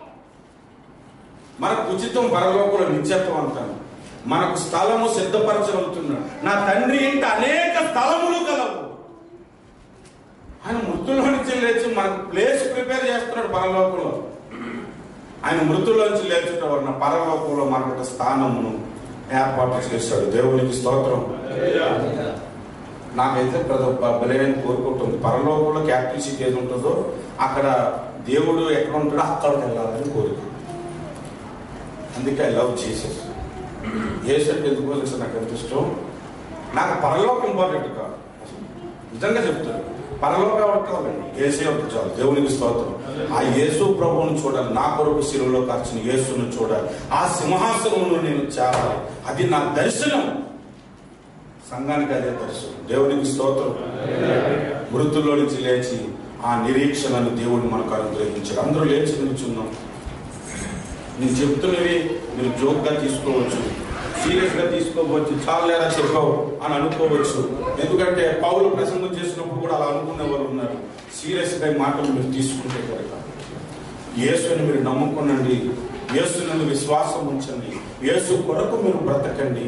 మనకు ఉచితం పరలోకంలో నిత్యత్వం అంటాను మనకు స్థలము సిద్ధపరచగలుగుతున్నాడు నా తండ్రి ఇంటి అనేక స్థలములు కలవు ఆయన మృతుల్లోంచి లేచి మనకు ప్లేస్ ప్రిపేర్ చేస్తున్నాడు పరలోకంలో ఆయన మృతుల్లోంచి లేచుట వలన పరలోకంలో మనకు ఒక స్థానమును ఏర్పాటు చేశాడు దేవునికి స్తోత్రం నాకైతే బలమైన కోరుకుంటుంది పరలోకంలో క్యాపిటల్ సిటీ ఏది ఉంటుందో అక్కడ దేవుడు ఎక్కడ ఉంటాడో అక్కడికి వెళ్ళాలని కోరిక అందుకే ఐ లవ్ జీసస్ ఏసంటే ఎందుకు తెలుసు నాకు ఎంత ఇష్టం నాకు పరలోకం ఇంపార్టెంట్ కాదు నిజంగా చెప్తాను పరలోకం ఎవరికి కావాలండి ఏసే ఒకటి చాలు దేవునికి స్తోత్రం ఆ యేసు ప్రభువును చూడాలి నా కొరకు శిలువలో కార్చిన యేసును చూడాలి ఆ సింహాసనంలో నేను చేరాలి అది నా దర్శనం సంఘానికి అదే దర్శనం దేవునికి స్తోత్రం మృతుల్లో నుంచి లేచి ఆ నిరీక్షణను దేవుడు మనకు అనుగ్రహించాడు అందరూ లేచి నిల్చున్నాం నేను చెప్తున్నవి మీరు జోక్గా తీసుకోవచ్చు సీరియస్గా తీసుకోవచ్చు చాలా లేదా చెప్పవు అని అనుకోవచ్చు ఎందుకంటే పౌలు ప్రసంగం చేసినప్పుడు కూడా అలా అనుకునే వాళ్ళు ఉన్నారు సీరియస్గా ఈ మాటలు మీరు తీసుకుంటే కనుక యేసుని మీరు నమ్ముకునండి యేసునందు విశ్వాసం ఉంచండి యేసు కొరకు మీరు బ్రతకండి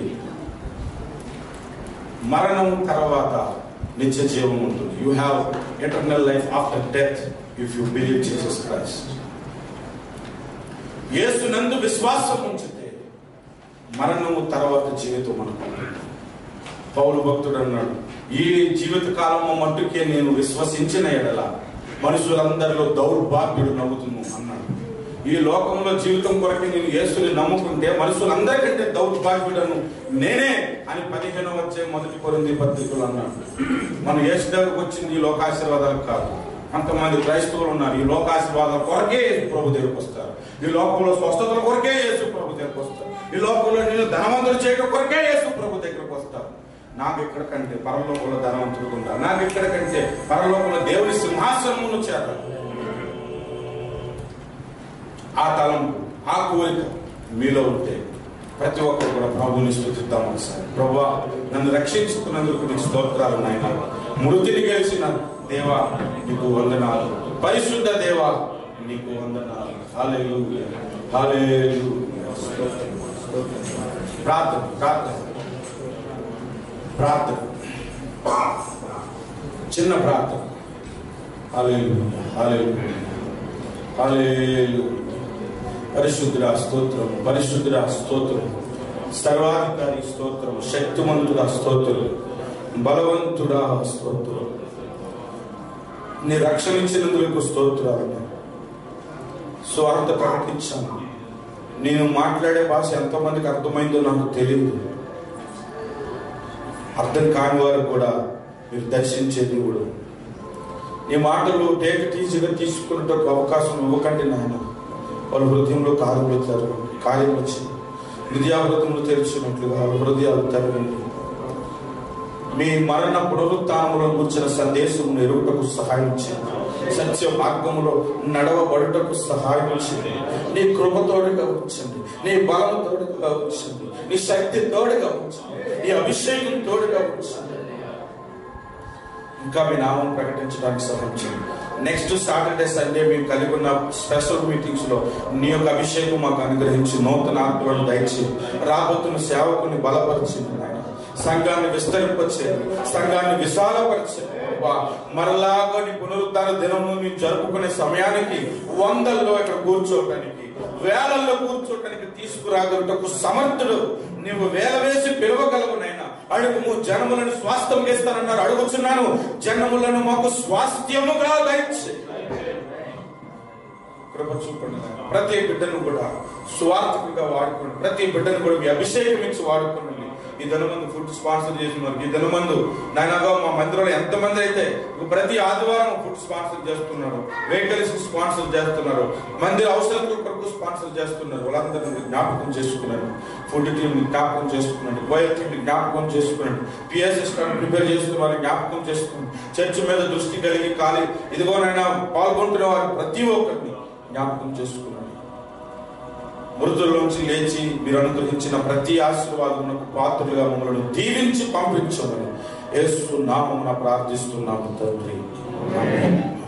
మరణం తర్వాత నిత్య జీవం ఉంటుంది you have eternal life after death if you believe Jesus Christ యేసునందు విశ్వాసం ఉంచితే మరణము తర్వాత జీవితం మనకు ఉంటుంది. పౌలు భక్తుడు అన్నాడు ఈ జీవిత కాలము మట్టుకే నేను విశ్వసించిన ఎడల మనుషులందరిలో దౌర్భాగ్యుడు నవ్వుతును అన్నాడు ఈ లోకంలో జీవితం కొరకే నేను యేసుని నమ్ముకుంటే మనుషులందరికంటే దౌర్భాగ్యుడను నేనే అని పదిహేను వచ్చే మొదటి కొరింది పత్రికలు అన్నాడు మనం యేసు దగ్గరకు వచ్చింది ఈ లోకాశీర్వాదాలకు కాదు అంతమంది క్రైస్తవులు ఉన్నారు ఈ లోకాశీర్వాదాల కొరకే యేసు ప్రభు దగ్గరకు వస్తారు ఈ లోకంలో స్వస్థతల కొరకే యేసు ప్రభు దగ్గరకు వస్తారు ఈ లోకంలో నేను ధనవంతులు చేయడం కొరకే యేసు ప్రభు దగ్గరకు వస్తారు నాకు ఎక్కడ కంటే పరలోకంలో ధనవంతులు ఉంటారు నాకు ఎక్కడ కంటే పరలోకంలో దేవుని సింహాసనమును చేరాలి ఆ తలంపు ఆ కోరిక మీలో ఉంటే ప్రతి ఒక్కరు కూడా ప్రభుని స్థుతిద్దాం ఒకసారి ప్రభా నన్ను రక్షించుకున్నందుకు నీకు స్తోత్రాలు నాయన మృతిని గెలిచిన దేవా నీకు వందనాలు పరిశుద్ధ దేవా నీకు వందనాలు హల్లెలూయా హల్లెలూయా స్తోత్రం, స్తోత్రం. ప్రార్థన ప్రార్థన ప్రార్థన చిన్న ప్రార్థన హల్లెలూయా హల్లెలూయా హల్లెలూయా పరిశుద్ధుడా స్తోత్రం పరిశుద్ధుడా స్తోత్రం సర్వాధికారి స్తోత్రం శక్తిమంతుడా స్తోత్రం బలవంతుడా స్తోత్రం నీ రక్షణ ఇచ్చినందుకు స్తోత్రాలు స్వార్థ ప్రకటించాను నేను మాట్లాడే భాష ఎంతమందికి అర్థమైందో నాకు తెలియదు అర్థం కాని వారు కూడా మీరు దర్శించే దేవుడు నీ మాటలు టేక్ ఈజీగా తీసుకున్నట్టు అవకాశం ఇవ్వకండి నాయన వాళ్ళ హృదయంలో కార్యములు తెరవండి కార్యం వచ్చి హృదయాహృతములు తెరిచినట్లుగా వాళ్ళ హృదయాలు తెరవండి మీ మరణ పునరుత్నములను కూర్చిన సందేశం ఎరుగుటకు సహాయం చేయండి సత్య మార్గములో నడవబడుటకు సహాయం చేయండి నీ కృప తోడుగా ఉంచండి నీ బలం తోడుగా ఉంచండి నీ శక్తి తోడుగా ఉంచండి నీ అభిషేకం తోడుగా ఉంచండి ఇంకా మీ నామం ప్రకటించడానికి సహాయం చేయండి నెక్స్ట్ సాటర్డే సండే మేము కలిగి ఉన్న స్పెషల్ మీటింగ్స్ లో నీ యొక్క అభిషేకం మాకు అనుగ్రహించి నూతన ఆత్మలను దయచి రాబోతున్న సేవకుని బలపరిచింది నాయన సంఘాన్ని విస్తరింపచేయండి సంఘాన్ని విశాలపరచండి అబ్బా, మరలాగని పునరుద్ధార దినము మేము జరుపుకునే సమయానికి వందల్లో ఇక్కడ కూర్చోటానికి వేలల్లో కూర్చోటానికి తీసుకురాగలటకు సమర్థుడు నువ్వు వేల వేసి పిలవగలవు నాయన అడుగుము జనములను స్వాస్థ్యం చేస్తానన్నారు అడుగుచున్నాను జనములను మాకు స్వాస్థ్యముగా దయచే కృప చూపండి నాయన. ప్రతి బిడ్డను కూడా స్వార్థకుగా వాడుకోండి ప్రతి బిడ్డను కూడా మీ అభిషేకం ఇచ్చి వాడుకోండి ఈ ధనమందు ఫుడ్ స్పాన్సర్ చేస్తున్నారు ఈ ధనమందు నాయనగా మా మందిరంలో ఎంతమంది అయితే ప్రతి ఆదివారం ఫుడ్ స్పాన్సర్ చేస్తున్నారు వెహికల్స్ స్పాన్సర్ చేస్తున్నారు మందిర అవసరాల కొరకు స్పాన్సర్ చేస్తున్నారు వాళ్ళందరినీ జ్ఞాపకం చేసుకున్నారు ఫుడ్ టీమ్ జ్ఞాపకం చేసుకున్నాడు బోయల్ టీమ్ జ్ఞాపకం చేసుకున్నాడు పిఎస్ఎస్ ప్రిపేర్ చేసుకున్న వారిని జ్ఞాపకం చేసుకున్నాడు చర్చ్ మీద దృష్టి కలిగి ఖాళీ ఇదిగోనైనా పాల్గొంటున్న వారు ప్రతి ఒక్కరిని జ్ఞాపకం చేసుకున్నాడు మృతుల్లోంచి లేచి మీరు అనుగ్రహించిన ప్రతి ఆశీర్వాదమునకు పాత్రులుగా మమ్మల్ని దీవించి పంపించమని యేసు నామమున ప్రార్థిస్తున్నాము తండ్రి ఆమేన్.